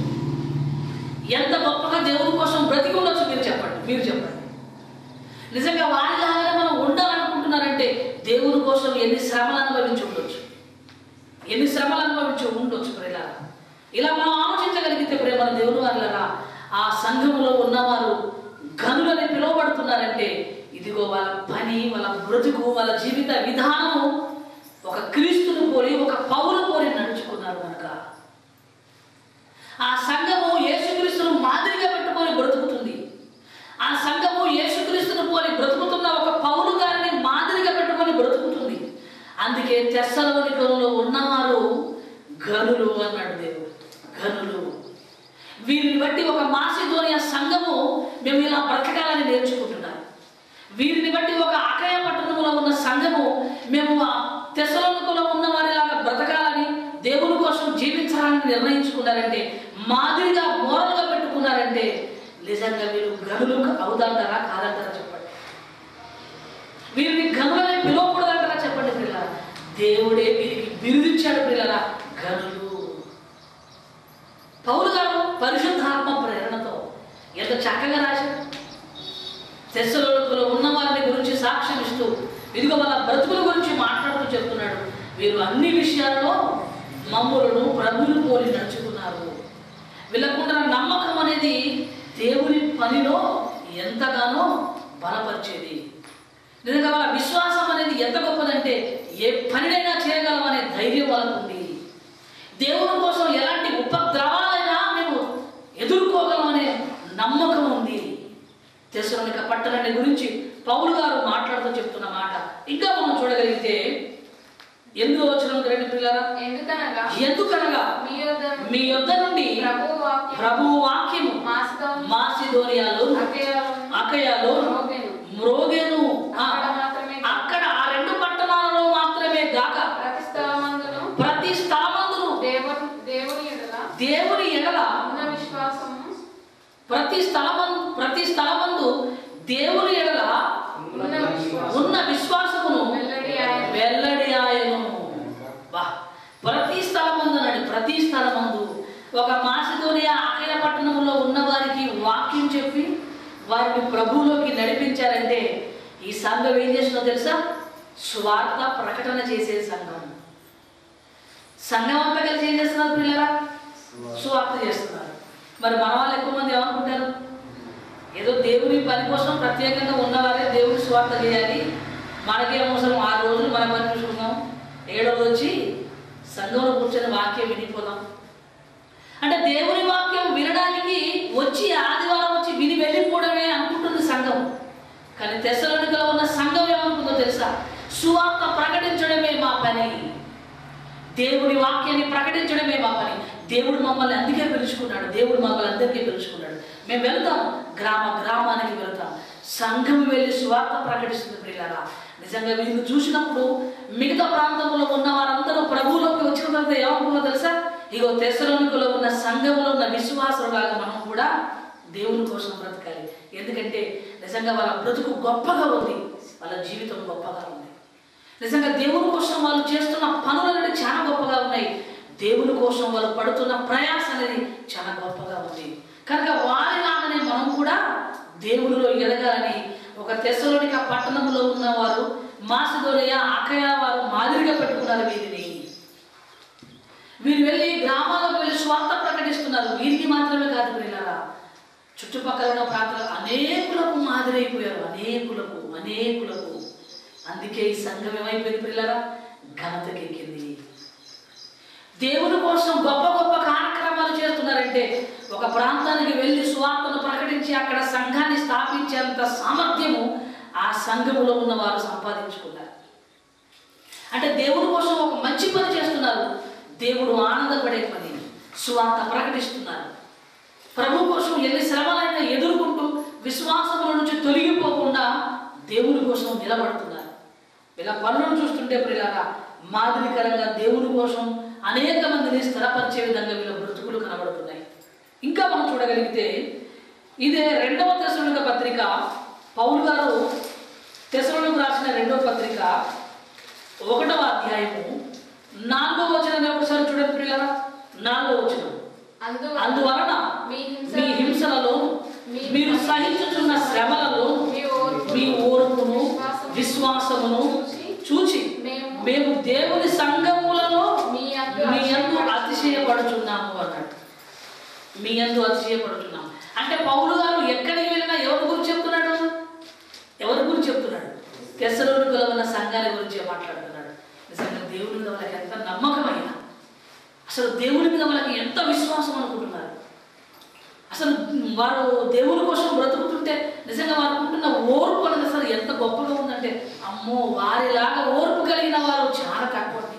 ఎంత గొప్పగా దేవుని కోసం బ్రతికి ఉండొచ్చు మీరు చెప్పండి మీరు చెప్పండి నిజంగా వారిలాగానే మనం ఉండాలనుకుంటున్నారంటే దేవుని కోసం ఎన్ని శ్రమలు అనుభవించి ఉండొచ్చు ఎన్ని శ్రమలు అనుభవించి ఉండొచ్చు ప్రియుల ఇలా మనం ఆలోచించగలిగితే ప్రేమ దేవుని వారిలారా ఆ సంఘములో ఉన్నవారు గనులని పిలువబడుతున్నారంటే ఇదిగో వాళ్ళ పని వాళ్ళ బ్రతుకు వాళ్ళ జీవిత విధానము ఒక క్రీస్తును పోలి ఒక పౌరు పోలి నడుచుకున్నారు కనుక ఆ సంఘము యేసుక్రీస్తును మాదిరిగా పెట్టుకొని బ్రతుకుతుంది ఆ సంఘము యేసుక్రీస్తును పోలి బ్రతుకుతున్న ఒక పౌరు గారిని మాదిరిగా పెట్టుకొని బ్రతుకుతుంది అందుకే తెస్సలోనికలో ఉన్నవారు గనులు అన్నాడు దేవుడు గనులు వీరిని బట్టి ఒక మాసిధోనియ సంఘము మేము ఇలా బ్రతకాలని నేర్చుకుంటున్నాం వీరిని బట్టి ఒక అకయ పట్టణంలో ఉన్న సంఘము మేము ఆ తెసలోనికలో ఉన్న వారిలాగా బ్రతకాలని దేవుని కోసం జీవించాలని నిర్ణయించుకున్నారంటే మాదిరిగా మోరలుగా పెట్టుకున్నారంటే నిజంగా వీరు గనులు అవుతాంటారా కాదంటారా చెప్పండి వీరిని గనులని పిలవకూడదంటారా చెప్పండి పిల్లల దేవుడే వీరికి బిరుదిచ్చాడు పిల్లల గనులు పౌలు గారు పరిశుద్ధాత్మ ప్రేరణతో ఎంత చక్కగా రాశారు తెస్సలోనికలో ఉన్న వారిని గురించి సాక్ష్యం ఇస్తూ ఇదిగో వాళ్ళ బ్రతుకుల గురించి మాట్లాడుతూ చెప్తున్నాడు వీరు అన్ని విషయాల్లో మమ్ములను ప్రభువుని పోలి నడుచుకున్నారు వీళ్ళకుండా నమ్మకం అనేది దేవుని పనిలో ఎంతగానో బలపరిచేది నిజంగా వాళ్ళ విశ్వాసం అనేది ఎంత గొప్పదంటే ఏ పనినైనా చేయగలం అనే ధైర్యం వాళ్ళకు ఉంది దేవుని కోసం ఎలాంటి ఉపద్రవాలైనా మేము ఎదుర్కోగలం అనే నమ్మకం ఉంది తెసలోనిక పట్టణాన్ని గురించి పౌలు గారు మాట్లాడుతూ చెప్తున్న మాట ఇంకా మనం చూడగలిగితే ఎందుకు వచ్చిన రెండు పిల్లరా ఎందుకనగా ఎందుకనగా మీ యొద్ద మీ యొద్ద నుండి ప్రభువు వాక్యం ప్రభు వాక్యము మాసిదోని మాసిదోనియాలో అకయలోను అకయాలో రోగెను మ్రోగెను ఆ, అక్కడ మాత్రమే కాక అక్కడ ఆ రెండు పట్టణాలలో మాత్రమే గాక ప్రతి స్థలమందును ప్రతి స్థలమందును దేవుని దేవుని ఎడల దేవుని ఎడల ఉన్న విశ్వాసము ప్రతి స్థలమందు ప్రతి స్థలమందు దేవుని ఎడల ఉన్న విశ్వాసం ఉన్న విశ్వాసమును వెల్లడి ఆయన వెల్లడి ఆయను వా ప్రతి స్థలమందు అన్నాడు ప్రతి స్థలమందు ఒక మాసితోనే ఆకయ పట్టణంలో ఉన్న వారికి వాక్యం చెప్పి వారిని ప్రభువులోకి నడిపించారంటే ఈ సంఘం ఏం చేస్తుందో తెలుసా స్వార్థ ప్రకటన చేసే సంఘం సంఘం అంతా కలిసి ఏం చేస్తున్నారు పిల్లరా స్వార్థ చేస్తున్నారు మరి మన వాళ్ళు ఎక్కువ మంది ఏమనుకుంటారు ఏదో దేవుని పని కోసం ప్రత్యేకంగా ఉన్నవారే దేవుని స్వార్థ చేయాలి మనకే అవసరం ఆరు రోజులు మన పని చూసుకుందాం ఏడో రోజు వచ్చి సంఘంలో కూర్చొని వాక్యం వినిపోదాం అంటే దేవుని వాక్యం వినడానికి వచ్చి ఆదివారం వచ్చి విని వెళ్ళిపోవడమే అనుకుంటుంది సంఘం కానీ తెసలోనికలో ఉన్న సంఘం ఏమనుకుందో తెలుసా సువార్త ప్రకటించడమే మా పని దేవుడి వాక్యాన్ని ప్రకటించడమే మా పని దేవుడు మమ్మల్ని అందుకే పిలుచుకున్నాడు దేవుడు మమ్మల్ని అందరికీ పిలుచుకున్నాడు మేము వెళ్తాం గ్రామ గ్రామానికి వెళ్తాం సంఘం వెళ్ళి స్వార్థ ప్రకటిస్తుంది ప్రియులారా నిజంగా వీళ్ళు చూసినప్పుడు మిగతా ప్రాంతంలో ఉన్న వారందరూ ప్రభువులోకి వచ్చిన తర్వాత ఏమనుకున్నా తెలుసా ఇగో తెసలోనికలో ఉన్న సంఘంలో ఉన్న విశ్వాసులాగా మనం కూడా దేవుని కోసం బ్రతకాలి ఎందుకంటే నిజంగా వాళ్ళ బ్రతుకు గొప్పగా ఉంది వాళ్ళ జీవితం గొప్పగా ఉంది నిజంగా దేవుని కోసం వాళ్ళు చేస్తున్న పనులు అనేది చాలా గొప్పగా ఉన్నాయి దేవుని కోసం వాళ్ళు పడుతున్న ప్రయాస అనేది చాలా గొప్పగా ఉంది కనుక వారిలాగానే మనం కూడా దేవునిలో ఎదగాలని ఒక తెసలోనిక పట్టణంలో ఉన్నవారు మాసిదోలయ అకయ వారు మాదిరిగా పెట్టుకున్నారు వీరిని వీరు వెళ్ళి గ్రామాలకు వెళ్ళి స్వార్థ ప్రకటిస్తున్నారు వీరికి మాత్రమే కాదు పిల్లరా చుట్టుపక్కల ఉన్న ప్రాంతాలు అనేకులకు మాదిరైపోయారు అనేకులకు అనేకులకు అందుకే ఈ సంఘం ఏమైపోయింది పిల్లరా ఘనతకెక్కింది దేవుని కోసం గొప్ప గొప్ప కార్యక్రమాలు చేస్తున్నారంటే ఒక ప్రాంతానికి వెళ్ళి సువార్తను ప్రకటించి అక్కడ సంఘాన్ని స్థాపించేంత సామర్థ్యము ఆ సంఘములో ఉన్న వారు సంపాదించుకున్నారు అంటే దేవుని కోసం ఒక మంచి పని చేస్తున్నారు దేవుడు ఆనందపడే పని సువార్త ప్రకటిస్తున్నారు ప్రభు కోసం ఎన్ని శ్రమలైనా ఎదుర్కొంటూ విశ్వాసముల నుంచి తొలగిపోకుండా దేవుని కోసం నిలబడుతున్నారు ఇలా పనులను చూస్తుంటే ప్రియులారా మాదిరికరంగా దేవుని కోసం అనేక మందిని స్థిరపరిచే విధంగా వీళ్ళ బ్రతుకులు కనబడుతున్నాయి ఇంకా మనం చూడగలిగితే ఇదే రెండవ తెసలుక పత్రిక పౌలు గారు తెసలులకు రాసిన రెండవ పత్రిక ఒకటవ అధ్యాయము నాలుగో వచనం ఒకసారి చూడండి ప్రియులారా నాలుగో వచనం అందు అందువలన మీ హింస మీ హింసలలో మీరు సహించుచున్న శ్రమలలో మీ ఓర్పు మీ ఓర్పును విశ్వాసమును చూచి మేము మేము దేవుని సంఘములలో మీ యందు మీ యందు అతిశయపడుచున్నాము అన్నాడు మీ యందు అతిశయపడుచున్నాము అంటే పౌలు గారు ఎక్కడికి వెళ్ళినా ఎవరి గురించి చెప్తున్నాడు ఎవరి గురించి చెప్తున్నాడు తెసలోని ఉన్న సంఘాల గురించి మాట్లాడుతున్నాడు నిజంగా దేవుని మీద వాళ్ళకి ఎంత నమ్మకమైన అసలు దేవుని మీద వాళ్ళకి ఎంత విశ్వాసం అనుకుంటున్నారు అసలు వారు దేవుని కోసం బ్రతుకుతుంటే నిజంగా వారు ఉంటున్న ఓర్పు అనేది అసలు ఎంత గొప్పగా ఉందంటే అమ్మో వారిలాగా ఓర్పు కలిగిన వారు చాలా తక్కువ అండి.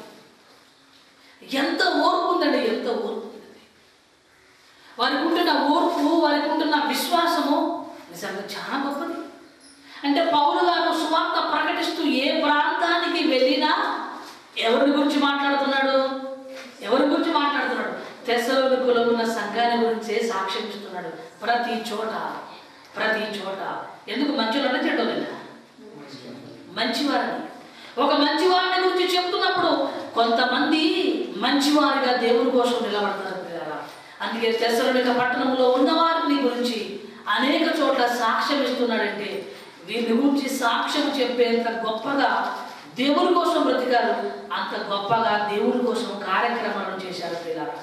ఎంత ఓర్పు ఉందండి ఎంత ఓర్పు ఉందండి వారికి ఉంటున్న ఓర్పు వారికి ఉంటున్న విశ్వాసము నిజంగా చాలా గొప్పది అంటే పౌరు గారు సువార్త ప్రకటిస్తూ ఏ ప్రాంతానికి వెళ్ళినా ఎవరి గురించి మాట్లాడుతున్నాడు ఎవరి గురించి మాట్లాడుతున్నాడు తెసలోనికులో ఉన్న సంఘాన్ని గురించే సాక్ష్యం ఇస్తున్నాడు ప్రతి చోట ప్రతి చోట ఎందుకు మంచివాళ్ళ చెడ్డోళ్ళ మంచివారని ఒక మంచివారిని గురించి చెప్తున్నప్పుడు కొంతమంది మంచివారిగా దేవుని కోసం నిలబడతారు పిల్లరా అందుకే తెసలోనిక పట్టణంలో ఉన్న వారిని గురించి అనేక చోట్ల సాక్ష్యం ఇస్తున్నాడంటే వీరిని గురించి సాక్ష్యం చెప్పేంత గొప్పగా దేవుని కోసం బ్రతికారు అంత గొప్పగా దేవుని కోసం కార్యక్రమాలు చేశారు పిల్లరా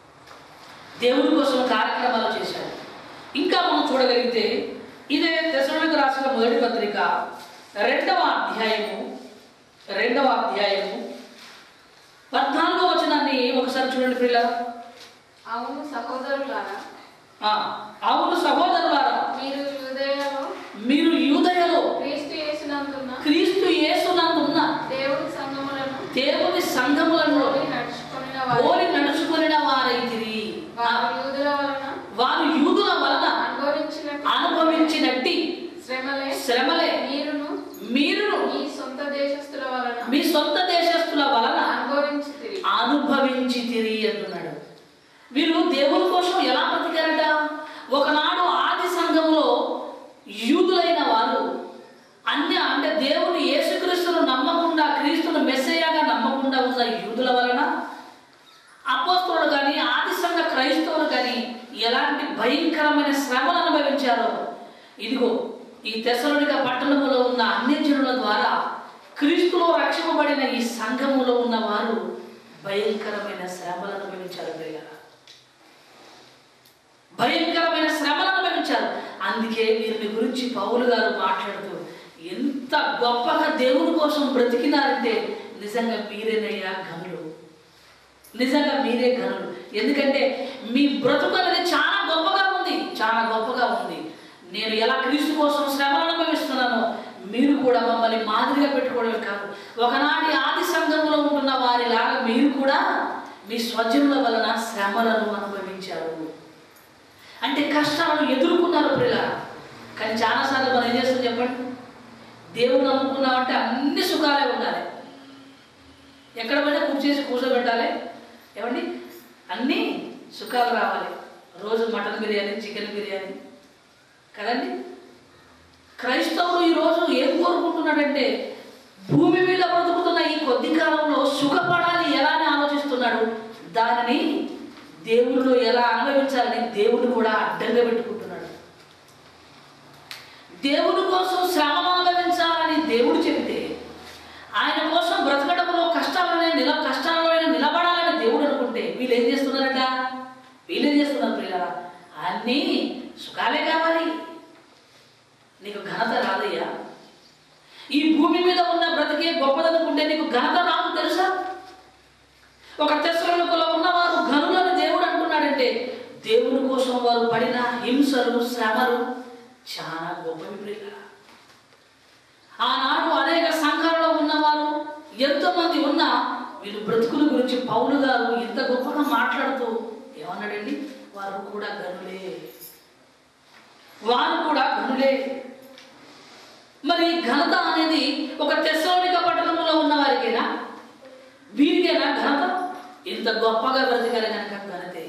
దేవుని కోసం కార్యక్రమాలు చేశారు ఇంకా మనం చూడగలిగితే ఇదే దశలోనికి రాసిన మొదటి పత్రిక రెండవ అధ్యాయము రెండవ అధ్యాయము పద్నాలుగో వచనాన్ని ఒకసారి చూడండి పిల్ల అవును సహోదరులారా అవును సహోదరులారా మీరు యూదయలో మీరు యూదయలో క్రీస్తు యేసునందున్న క్రీస్తు యేసునందున్న దేవుని సంఘములను దేవుని సంఘములను పోలి నడుచుకొనిన వారు పోలి నడుచుకుని వారైతిరి వారు యూదుల వలన వారు యూదుల వలన అనుభవించినట్టు అనుభవించినట్టి శ్రమలే శ్రమలే మీరును మీరును మీ సొంత దేశస్థుల వలన మీ సొంత దేశస్థుల వలన అనుభవించితిరి అనుభవించి తిరిగి అంటున్నాడు వీరు దేవుని కోసం ఎలా బ్రతికారట ఒకనాడు ఆది సంఘంలో యూదులైన వారు అన్య అంటే దేవుని యేసుక్రీస్తును నమ్మకుండా క్రీస్తును మెస్సయ్యగా నమ్మకుండా ఉన్న యూదుల వలన అపోస్తులు కానీ ఆది సంఘ క్రైస్తవులు కానీ ఎలాంటి భయంకరమైన శ్రమలు అనుభవించారో ఇదిగో ఈ తెసలోనిక పట్టణములో ఉన్న అన్యజనుల ద్వారా క్రీస్తులో రక్షింపబడిన ఈ సంఘములో ఉన్న వారు భయంకరమైన శ్రమలు అనుభవించారు ప్రియులారా. భయంకరమైన శ్రమలు అనుభవించారు అందుకే వీరిని గురించి పౌలు గారు మాట్లాడుతూ ఎంత గొప్పగా దేవుని కోసం బ్రతికినారంటే నిజంగా మీరేనయ్యా ఘనులు నిజంగా మీరే ఘనులు ఎందుకంటే మీ బ్రతుకు అనేది చాలా గొప్పగా ఉంది చాలా గొప్పగా ఉంది నేను ఎలా క్రీస్తు కోసం శ్రమలు అనుభవిస్తున్నానో మీరు కూడా మమ్మల్ని మాదిరిగా పెట్టుకోవడమే కాదు ఒకనాటి ఆది సంఘంలో ఉంటున్న వారిలాగా మీరు కూడా మీ స్వజనుల వలన శ్రమలను అనుభవించారు అంటే కష్టాలను ఎదుర్కొన్నారు ప్రిలా కానీ చాలాసార్లు మనం ఏం చేస్తాం చెప్పండి దేవుడు నమ్ముకున్నామంటే అన్ని సుఖాలే ఉండాలి ఎక్కడ పడినా కూర్చేసి కూర్చోబెట్టాలి ఏమండి అన్నీ సుఖాలు రావాలి రోజు మటన్ బిర్యానీ చికెన్ బిర్యానీ కదండి క్రైస్తవుడు ఈరోజు ఏం కోరుకుంటున్నాడంటే భూమి మీద బ్రతుకుతున్న ఈ కొద్ది కాలంలో సుఖపడాలి ఎలా అని ఆలోచిస్తున్నాడు దానిని దేవుడిలో ఎలా అనుభవించాలని దేవుడు కూడా అడ్డంగా పెట్టుకుంటున్నాడు దేవుడి కోసం శ్రమను అనుభవించాలని దేవుడు చెబితే ఆయన కోసం బ్రతకడంలో కష్టాలనే నిల కష్టాలలోనే నిలబడాలని దేవుడు అనుకుంటే వీళ్ళు ఏం చేస్తున్నారట వీళ్ళు ఏం చేస్తున్నారు పిల్లరా అన్నీ సుఖాలే కావాలి నీకు ఘనత రాదయ్యా ఈ భూమి మీద ఉన్న బ్రతికే గొప్పదనుకుంటే నీకు ఘనత రాదు తెలుసా ఒక తెస్సలోనికలో ఉన్నవారు ఘనులని దేవుడు అంటున్నాడంటే దేవుని కోసం వారు పడిన హింసలు శ్రమలు చాలా గొప్పవి ప్రియులారా. ఆనాడు అనేక సంఘాలలో ఉన్నవారు ఎంతో మంది ఉన్నా వీళ్ళు బ్రతుకుల గురించి పౌలు గారు ఎంత గొప్పగా మాట్లాడుతూ ఏమన్నాడండి వారు కూడా గనులే వారు కూడా గనులే మరి ఘనత అనేది ఒక తెస్సలోనిక పట్టణంలో ఉన్న వారికేనా వీరికేనా ఘనత ఇంత గొప్పగా బ్రతికారు కనుక ఘనతే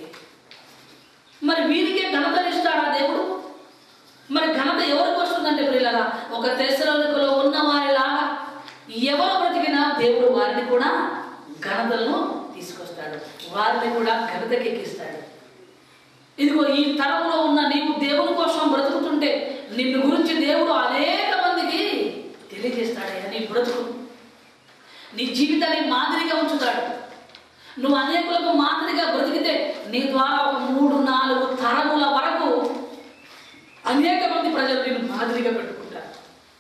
మరి వీరికే ఘనతనిస్తాడా దేవుడు మరి ఘనత ఎవరికి వస్తుందంటే ప్రియులరా ఒక తెస్సలోనికలో ఉన్న వారిలాగా ఎవరు బ్రతికినా దేవుడు వారిని కూడా ఘనతలను తీసుకొస్తాడు వారిని కూడా ఘనతకి ఎక్కిస్తాడు ఇదిగో ఈ తరంలో ఉన్న నీవు దేవుని కోసం బ్రతుకుతుంటే నిన్ను గురించి దేవుడు అనేక మందికి తెలియజేస్తాడయ్యా నీ బ్రతుకు నీ జీవితాన్ని మాదిరిగా ఉంచుతాడు నువ్వు అనేకులకు మాదిరిగా బ్రతికితే నీ ద్వారా ఒక మూడు నాలుగు తరముల వరకు అనేక మంది ప్రజలు నేను మాదిరిగా పెట్టుకుంటారు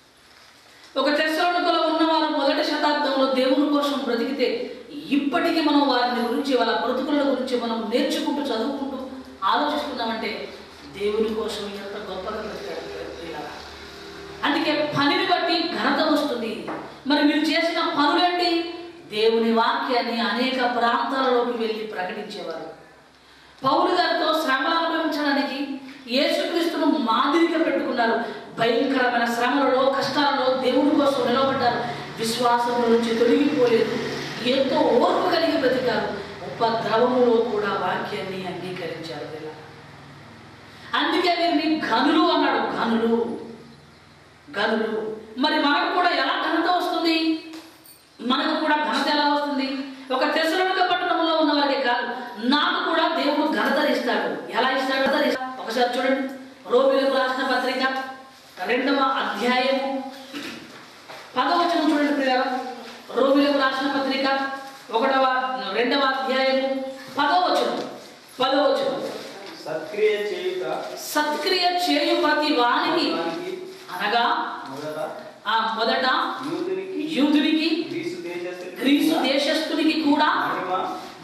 ఒక తెస్సలోనికలో ఉన్నవారు మొదటి శతాబ్దంలో దేవుని కోసం బ్రతికితే ఇప్పటికీ మనం వారిని గురించి వాళ్ళ బ్రతుకుల గురించి మనం నేర్చుకుంటూ చదువుకుంటూ ఆలోచిస్తున్నామంటే దేవుని కోసం ఎంత గొప్పగా బ్రతికారు ప్రియులారా. అందుకే పనిని బట్టి ఘనత వస్తుంది మరి మీరు చేసిన పనులేంటి దేవుని వాక్యాన్ని అనేక ప్రాంతాలలోకి వెళ్ళి ప్రకటించేవారు పౌలు గారితో శ్రమలు అనుభవించడానికి యేసుక్రీస్తును మాదిరిగా పెట్టుకున్నారు భయంకరమైన శ్రమలలో కష్టాలలో దేవుని కోసం నిలబడ్డారు విశ్వాసం నుంచి తొలగిపోలేదు ఎంతో ఓర్పు కలిగి బ్రతికారు ఉపద్రవములో కూడా వాక్యాన్ని అంగీకరించారు ఇలా అందుకే వీరిని ఘనులు అన్నాడు ఘనులు ఘనులు మరి మనకు కూడా ఎలా ఘనత వస్తుంది మనకు కూడా ఘనత ఎలా వస్తుంది ఒక తెసలోనిక పట్టణంలో ఉన్న వారికి కాదు నాకు కూడా దేవుడు ఘనత ఇస్తాడు ఎలా ఇస్తాడు ఘనత ఇస్తాడు. ఒకసారి చూడండి రోమిలకు రాసిన పత్రిక రెండవ అధ్యాయము పదవచనం చూడండి ప్రియారా రోమిలకు రాసిన పత్రిక ఒకటవ రెండవ అధ్యాయము పదవచనం పదవచనం సత్క్రియ చేయుట సత్క్రియ చేయు ప్రతి వానికి వానికి అనగా మొదట ఆ మొదట యూదునికి యూదునికి గ్రీసు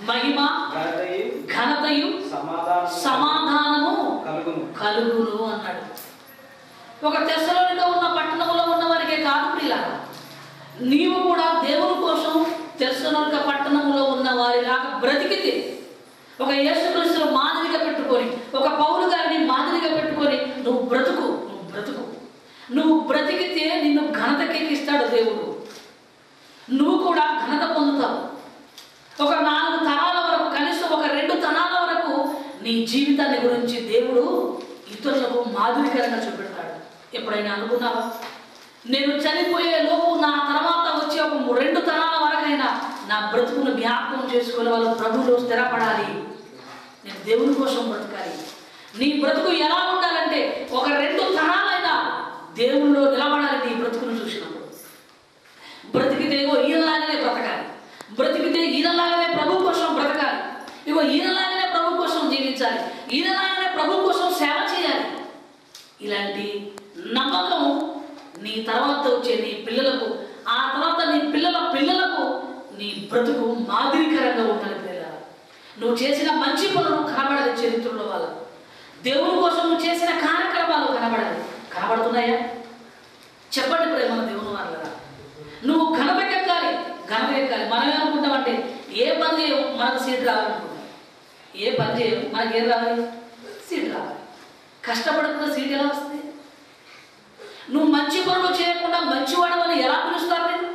మహిమ ఘనతయు ఘనతయు సమాధానం సమాధానము కలుగును కలుగును అన్నాడు ఒక తెశలోనిలో ఉన్న పట్టణంలో ఉన్న వారికే కాదు ప్రియులారా నీవు కూడా దేవుని కోసం తెశలోనిక పట్టణంలో ఉన్న వారిలాగా బ్రతికితే ఒక యేసుక్రీస్తును మాదిరిగా పెట్టుకొని ఒక పౌరు గారిని మాదిరిగా పెట్టుకొని నువ్వు బ్రతుకు నువ్వు బ్రతుకు నువ్వు బ్రతికితే నిన్ను ఘనతకెక్కిస్తాడు దేవుడు నువ్వు కూడా ఘనత పొందుతావు ఒక నాలుగు తరాల వరకు కనీసం ఒక రెండు తరాల వరకు నీ జీవితాన్ని గురించి దేవుడు ఇతరులకు మాదిరికరంగా చూపెడతాడు ఎప్పుడైనా అనుకున్నావా నేను చనిపోయే లోపు నా తర్వాత వచ్చే ఒక రెండు తరాల వరకైనా నా బ్రతుకును జ్ఞాపకం చేసుకునే వాళ్ళు ప్రభువులో స్థిరపడాలి నేను దేవుని కోసం బ్రతకాలి నీ బ్రతుకు ఎలా ఉండాలంటే ఒక రెండు తరాలైనా దేవునిలో నిలబడాలి నీ బ్రతుకును చూసినప్పుడు బ్రతికితే ఇగో ఈయనలాగానే బ్రతకాలి బ్రతికితే ఈయనలాగానే ప్రభు కోసం బ్రతకాలి ఇగో ఈయనలాగానే ప్రభు కోసం జీవించాలి ఈయనలాగానే ప్రభు కోసం సేవ చేయాలి ఇలాంటి నమ్మకం నీ తర్వాత వచ్చే నీ పిల్లలకు ఆ తర్వాత నీ పిల్లల పిల్లలకు నీ బ్రతుకు మాదిరికరంగా ఉండాలి పిల్లల నువ్వు చేసిన మంచి పనులు కనబడాలి చరిత్రలో వాళ్ళ దేవుని కోసం నువ్వు చేసిన కార్యక్రమాలు కనబడాలి కనబడుతున్నాయా చెప్పండి ప్రేమ దేవుని వాళ్ళరా నువ్వు ఘనత ఎక్కాలి ఘనత ఎక్కాలి మనం ఏమనుకుంటామంటే ఏ పని చేయవు మనకు సీట్ రావాలనుకుంటాం ఏ పని చేయవు మనకి ఏం రావాలి సీట్ రావాలి కష్టపడకుండా సీట్ ఎలా వస్తుంది నువ్వు మంచి పనులు చేయకుండా మంచివాడవని ఎలా పిలుస్తారు నేను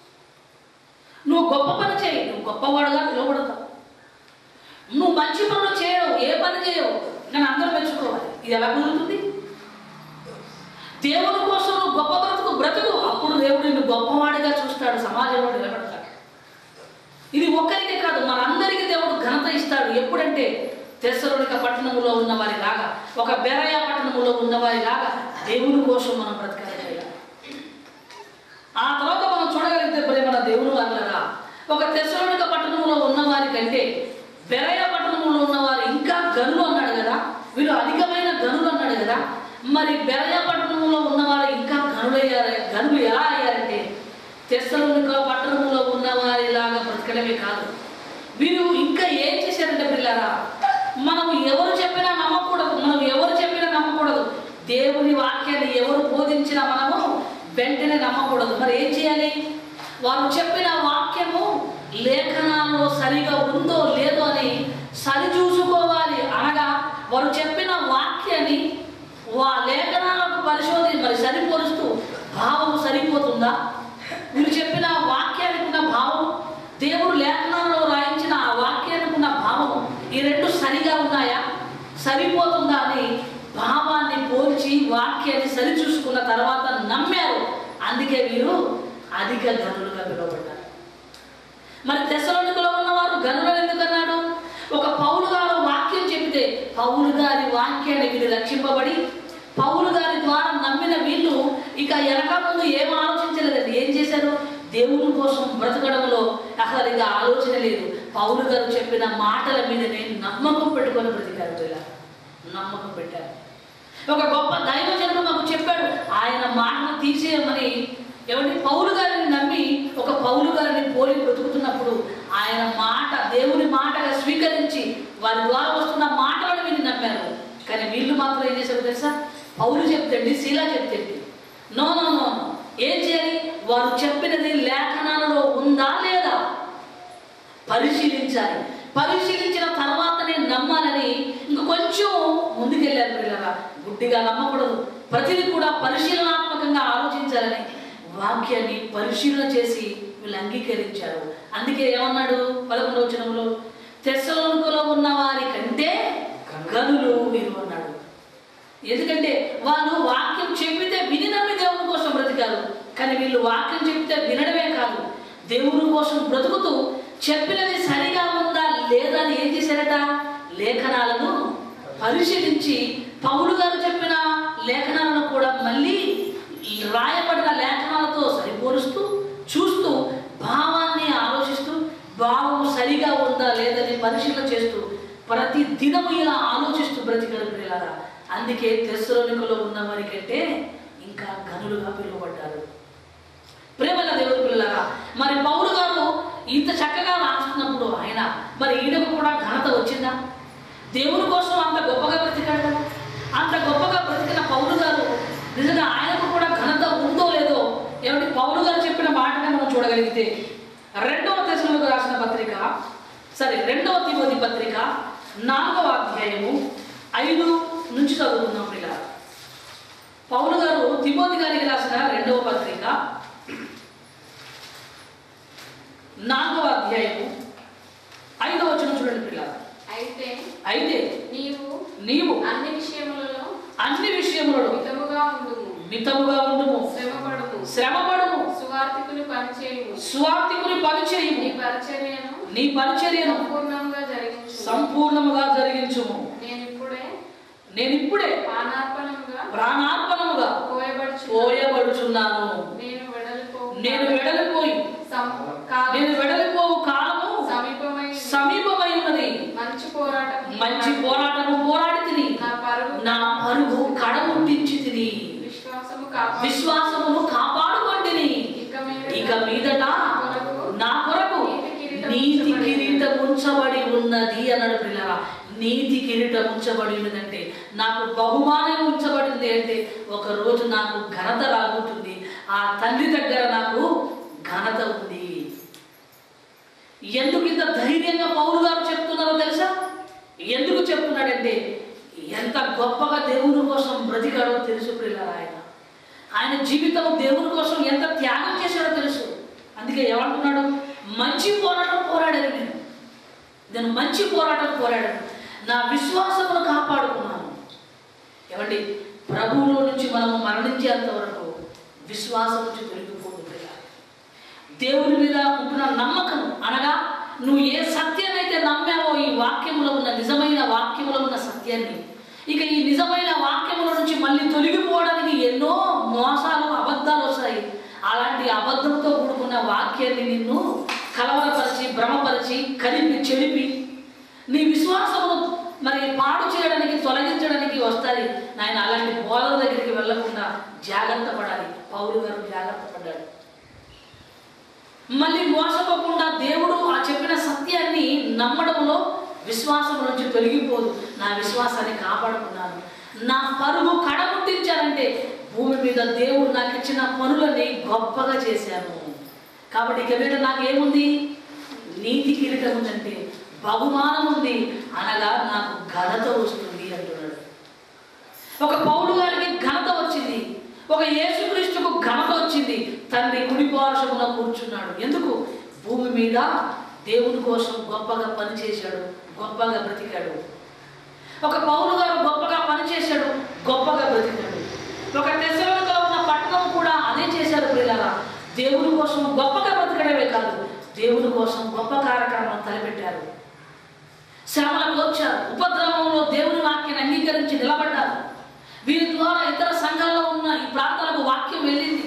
నువ్వు గొప్ప పని చేయి నువ్వు గొప్పవాడుగా పిలువబడతావు నువ్వు మంచి పనులు చేయవు ఏ పని చేయవు నేను అందరూ మెచ్చుకోవాలి ఇది ఎలా కుదురుతుంది దేవుని కోసం నువ్వు గొప్ప బ్రతుకు బ్రతుకు అప్పుడు దేవుడు నిన్ను గొప్పవాడిగా చూస్తాడు సమాజంలో నిలబడతాడు ఇది ఒక్కరికే కాదు మనందరికీ దేవుడు ఘనత ఇస్తాడు ఎప్పుడంటే తెసరుడిక పట్టణములో ఉన్న వారి లాగా ఒక బెరయ పట్టణములో ఉన్న వారి లాగా దేవుని కోసం మనం బ్రతకాలి చేయాలి. ఆ తర్వాత మనం చూడగలిగితే ప్రేమల దేవుని వాళ్ళరా ఒక తెసరుడిక పట్టణంలో ఉన్న వారి కంటే బెరయ పట్టణంలో ఉన్న వారు ఇంకా గనులు అన్నాడు కదా వీళ్ళు అధికమైన గనులు అన్నాడు కదా మరి బెరయ పట్టణంలో ఉన్నవారు ఇంకా గనులయ్యారు గనులు ఎలా అయ్యారంటే తెస్సలోనిక పట్టణంలో ఉన్న వారిలాగా బ్రతకడమే కాదు వీరు ఇంకా ఏం చేశారంటే పిల్లరా మనం ఎవరు చెప్పినా నమ్మకూడదు మనం ఎవరు చెప్పినా నమ్మకూడదు దేవుని వాక్యాన్ని ఎవరు బోధించినా మనము వెంటనే నమ్మకూడదు మరి ఏం చేయాలి వారు చెప్పిన వాక్యము లేఖనాల్లో సరిగా ఉందో లేదో అని సరి చూసుకోవాలి అనగా వారు చెప్పిన వాక్యాన్ని వా లేఖనాలకు పరిశోధి మరి సరిపోలుస్తూ భావం సరిపోతుందా వీరు చెప్పిన వాక్యానికి ఉన్న భావం దేవుడు లేఖనాల్లో రాయించిన ఆ వాక్యానికి ఉన్న భావం ఈ రెండు సరిగా ఉన్నాయా సరిపోతుందా అని భావాన్ని పోల్చి వాక్యాన్ని సరిచూసుకున్న తర్వాత నమ్మారు అందుకే వీరు అధిక గనులుగా పిలువబడ్డారు మరి తెసలోనికలో ఉన్నవారు గనులను ఎందుకన్నాడు ఒక పౌలు గారు వాక్యం చెబితే పౌలు గారి వాక్యాన్ని వీళ్ళు రక్షింపబడి పౌలు గారి ద్వారా నమ్మిన వీళ్ళు ఇక వెనక ముందు ఏం ఆలోచించలేదండి ఏం చేశారు దేవుని కోసం బ్రతకడంలో అసలు ఇక ఆలోచన లేదు పౌలు గారు చెప్పిన మాటల మీదనే నమ్మకం పెట్టుకొని బ్రతికారు ఇలా నమ్మకం పెట్టారు ఒక గొప్ప దైవజనుడు మాకు చెప్పాడు ఆయన మాటను తీసేయమని ఏమంటే పౌలు గారిని నమ్మి ఒక పౌలు గారిని పోలి బ్రతుకుతున్నప్పుడు ఆయన మాట దేవుని మాటగా స్వీకరించి వారి ద్వారా వస్తున్న మాటలను విని నమ్మారు కానీ వీళ్ళు మాత్రం ఏం చేశారు తెలుసా పౌలు చెప్తండి శీలా చెప్తండి నో నో నో నో ఏం చేయాలి వారు చెప్పినది లేఖనాలలో ఉందా లేదా పరిశీలించాలి పరిశీలించిన తర్వాతనే నమ్మాలని ఇంక కొంచెం ముందుకెళ్ళారు పిల్లరా గుడ్డిగా నమ్మకూడదు ప్రతిదీ కూడా పరిశీలనాత్మకంగా ఆలోచించాలని వాక్యాన్ని పరిశీలన చేసి వీళ్ళు అంగీకరించారు అందుకే ఏమన్నాడు పదకొండవ వచనంలో తెస్సలోనికలో ఉన్న వారి కంటే గనులు మీరు అన్నాడు ఎందుకంటే వాళ్ళు వాక్యం చెప్పితే విని నమ్మి దేవుని కోసం బ్రతికారు కానీ వీళ్ళు వాక్యం చెప్తే వినడమే కాదు దేవుని కోసం బ్రతుకుతూ చెప్పినది సరిగా ఉందా లేదా అని ఏం చేశారట లేఖనాలను పరిశీలించి పౌలు గారు చెప్పిన లేఖనాలను కూడా మళ్ళీ ఈ రాయబడిన లేఖనాలతో సరిపోలుస్తూ చూస్తూ భావాన్ని ఆలోచిస్తూ భావం సరిగా ఉందా లేదని పరిశీలన చేస్తూ ప్రతి దినము ఇలా ఆలోచిస్తూ బ్రతికారు పిల్లలారా అందుకే తెస్సలోనికలో ఉన్న వారి కంటే ఇంకా గనులుగా పిలువబడ్డారు ప్రేమల దేవుడు పిల్లలారా మరి పౌరు గారు ఇంత చక్కగా రాస్తున్నప్పుడు ఆయన మరి ఈయనకు కూడా ఘనత వచ్చిందా దేవుని కోసం అంత గొప్పగా బ్రతికాడు కదా అంత గొప్పగా బ్రతికిన పౌరు గారు నిజంగా ఆయనకు కూడా ఘనత ఉందో లేదో ఏమిటి పౌరు గారు చెప్పిన మాటనే మనం చూడగలిగితే రెండవ దశలకు రాసిన పత్రిక సరే రెండవ తిమోతి పత్రిక నాలుగవ అధ్యాయము ఐదు నుంచి చదువుకుందాం ఇలా పౌలు గారు తిమోతి గారికి రాసిన రెండవ పత్రిక నాలుగవ అధ్యాయము ఐదవ వచనం చూడండి పిల్లలు అయితే అయితే నీవు నీవు అన్ని విషయములలో అన్ని విషయములలో మితముగా ఉండుము మితముగా ఉండుము శ్రమపడుము శ్రమపడుము సువార్తికుని పనిచేయుము స్వార్థికుని పరిచయము నీ పరిచర్యను నీ పరిచర్యను సంపూర్ణంగా జరిగించు సంపూర్ణముగా జరిగించుము నేను ఇప్పుడే నేను ఇప్పుడే పానార్పణంగా ప్రాణార్పణముగా పోయబడుచు పోయబడుచున్నాను నేను వెడలిపో నేను వెడలిపోయి సం- కాలం నేను వెడలిపోవు కాలము సమీపమై సమీపమై ఉన్నది మంచి పోరాటం మంచి పోరాటము పోరాడి తిని నా పరుగు నా పరుగు కడముట్టించి తిని విశ్వాసము కాపాడు విశ్వాసమును కాపాడుకొంటిని ఇక మీద ఇక మీదట నా కొరకు నీతి కిరీటం ఉంచబడి ఉన్నది అన్నాడు పిల్లరా నీతి కిరీటం ఉంచబడి ఉన్నదంటే నాకు బహుమానం ఉంచబడింది అంటే ఒక రోజు నాకు ఘనత రాబోతుంది ఆ తండ్రి దగ్గర నాకు ఘనత ఉంది ఎందుకు ఇంత ధైర్యంగా పౌరు గారు చెప్తున్నారో తెలుసా ఎందుకు చెప్తున్నాడంటే ఎంత గొప్పగా దేవుని కోసం బ్రతికాడో తెలుసు పిల్లరా ఆయన ఆయన జీవితం దేవుని కోసం ఎంత త్యాగం చేశాడో తెలుసు అందుకే ఏమంటున్నాడు మంచి పోరాటం పోరాడాను నేను నేను మంచి పోరాటం పోరాడాను నా విశ్వాసమును కాపాడుకున్నాను ఏమండి ప్రభువులో నుంచి మనము మరణించేంత వరకు విశ్వాసం నుంచి తొలగిపోదు పిల్లలు. దేవుని మీద ఉంటున్న నమ్మకం అనగా నువ్వు ఏ సత్యాన్నైతే నమ్మావో ఈ వాక్యంలో ఉన్న నిజమైన వాక్యంలో ఉన్న సత్యాన్ని ఇక ఈ నిజమైన వాక్యముల నుంచి మళ్ళీ తొలగిపోవడానికి ఎన్నో మోసాలు అబద్ధాలు వస్తాయి అలాంటి అబద్ధంతో కూడుకున్న వాక్యాన్ని నిన్ను కలవరపరిచి భ్రమపరిచి కలిపి చెడిపి నీ విశ్వాసమును మరి పాడు చేయడానికి తొలగించడానికి వస్తాయి నాయన అలాంటి బోధల దగ్గరికి వెళ్ళకుండా జాగ్రత్త పడాలి పౌరు గారు జాగ్రత్త పడ్డాడు మళ్ళీ మోసపోకుండా దేవుడు ఆ చెప్పిన సత్యాన్ని నమ్మడంలో విశ్వాసం నుంచి తొలగిపోదు నా విశ్వాసాన్ని కాపాడుకున్నాను నా పరుగు కడముట్టించానంటే భూమి మీద దేవుడు నాకు ఇచ్చిన పనులని గొప్పగా చేశాను కాబట్టి ఇక మీద నాకేముంది నీతి కిరీటం ఉందంటే బహుమానం ఉంది అనగా నాకు ఘనత వస్తుంది అంటున్నాడు ఒక పౌలు గారికి ఘనత వచ్చింది ఒక యేసుక్రీస్తుకు ఘనత వచ్చింది తండ్రి కుడి పార్శ్వమున కూర్చున్నాడు ఎందుకు భూమి మీద దేవుని కోసం గొప్పగా పనిచేశాడు గొప్పగా బ్రతికాడు ఒక పౌలు గారు గొప్పగా పనిచేశాడు గొప్పగా బ్రతికాడు ఒక తెశలోనిలో ఉన్న పట్టణం కూడా అదే చేశారు పిల్లల దేవుని కోసం గొప్పగా బ్రతకడమే కాదు దేవుని కోసం గొప్ప కార్యక్రమం తలపెట్టారు శ్రమలకు వచ్చారు ఉపద్రవంలో దేవుని వాక్యాన్ని అంగీకరించి నిలబడ్డారు వీరి ద్వారా ఇతర సంఘాల్లో ఉన్న ఈ ప్రాంతాలకు వాక్యం వెళ్ళింది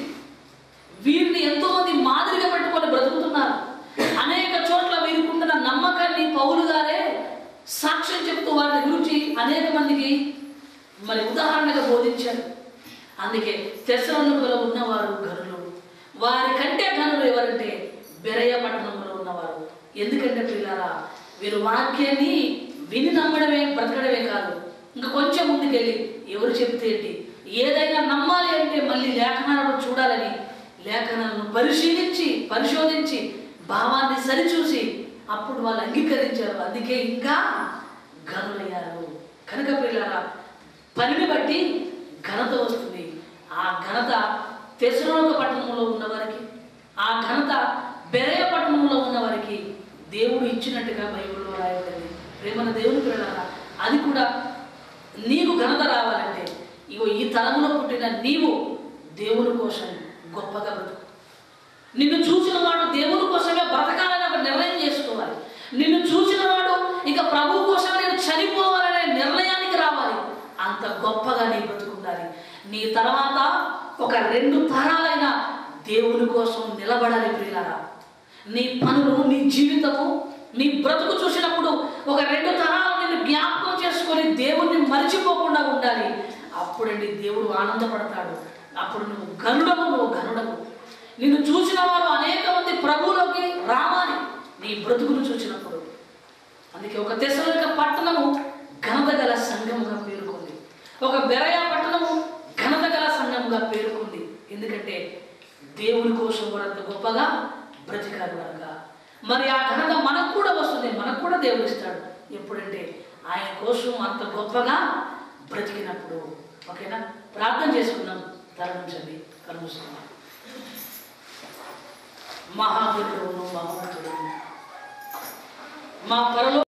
వీరిని ఎంతో మంది మాదిరిగా పెట్టుకొని బ్రతుకుతున్నారు అనేక చోట్ల వీరికి ఉంటున్న నమ్మకాన్ని పౌలు గారే సాక్ష్యం చెప్తూ వారి గురించి అనేక మందికి మరి ఉదాహరణగా బోధించారు అందుకే తెసలోనికలో ఉన్నవారు గనులు వారి కంటే గనులు ఎవరంటే బెరయ పట్టణంలో ఉన్నవారు ఎందుకంటే పిల్లారా వీరు వాక్యాన్ని విని నమ్మడమే బ్రతకడమే కాదు ఇంకా కొంచెం ముందుకెళ్ళి ఎవరు చెప్తే ఏంటి ఏదైనా నమ్మాలి అంటే మళ్ళీ లేఖనాలను చూడాలని లేఖనాలను పరిశీలించి పరిశోధించి భావాన్ని సరిచూసి అప్పుడు వాళ్ళు అంగీకరించారు అందుకే ఇంకా ఘనులయ్యారు కనుక పిల్లరా పనిని బట్టి ఘనత వస్తుంది ఆ ఘనత తెసలోక పట్టణంలో ఉన్నవారికి ఆ ఘనత బెరయ పట్టణంలో ఉన్నవారికి దేవుడు ఇచ్చినట్టుగా బైబిల్లో రాయబడింది ప్రేమన దేవుని పిల్లలారా అది కూడా నీకు ఘనత రావాలంటే ఇగో ఈ తరంలో పుట్టిన నీవు దేవుని కోసం గొప్పగా బ్రతుకు నిన్ను చూసిన వాడు దేవుని కోసమే బ్రతకాలని ఒక నిర్ణయం చేసుకోవాలి నిన్ను చూసిన వాడు ఇక ప్రభు కోసమే నేను చనిపోవాలనే నిర్ణయానికి రావాలి అంత గొప్పగా నీ బ్రతుకుండాలి నీ తర్వాత ఒక రెండు తరాలైన దేవుని కోసం నిలబడాలి ప్రియులారా నీ పనులు నీ జీవితము నీ బ్రతుకు చూసినప్పుడు ఒక రెండు తరాలు నిన్ను జ్ఞాపకం చేసుకొని దేవుణ్ణి మరిచిపోకుండా ఉండాలి అప్పుడండి దేవుడు ఆనందపడతాడు అప్పుడు నువ్వు గనుడము నువ్వు గనుడము నిన్ను చూసిన వారు అనేక మంది ప్రభువులోకి రావాలి ఈ బ్రతుకును చూసినప్పుడు అందుకే ఒక తెసలోనిక పట్టణము ఘనత గల సంఘముగా పేరుకుంది ఒక బెరయ పట్టణము ఘనత గల సంఘముగా పేరుకుంది ఎందుకంటే దేవుని కోసం వారంత గొప్పగా బ్రతికారు కనుక మరి ఆ ఘనత మనకు కూడా వస్తుంది మనకు కూడా దేవుడు ఇస్తాడు ఎప్పుడంటే ఆయన కోసం అంత గొప్పగా బ్రతికినప్పుడు ఓకేనా ప్రార్థన చేసుకుందాం తరలించండి కలుసుకుందాం మహాపురుడు మహోన్నతుడు మా పరలో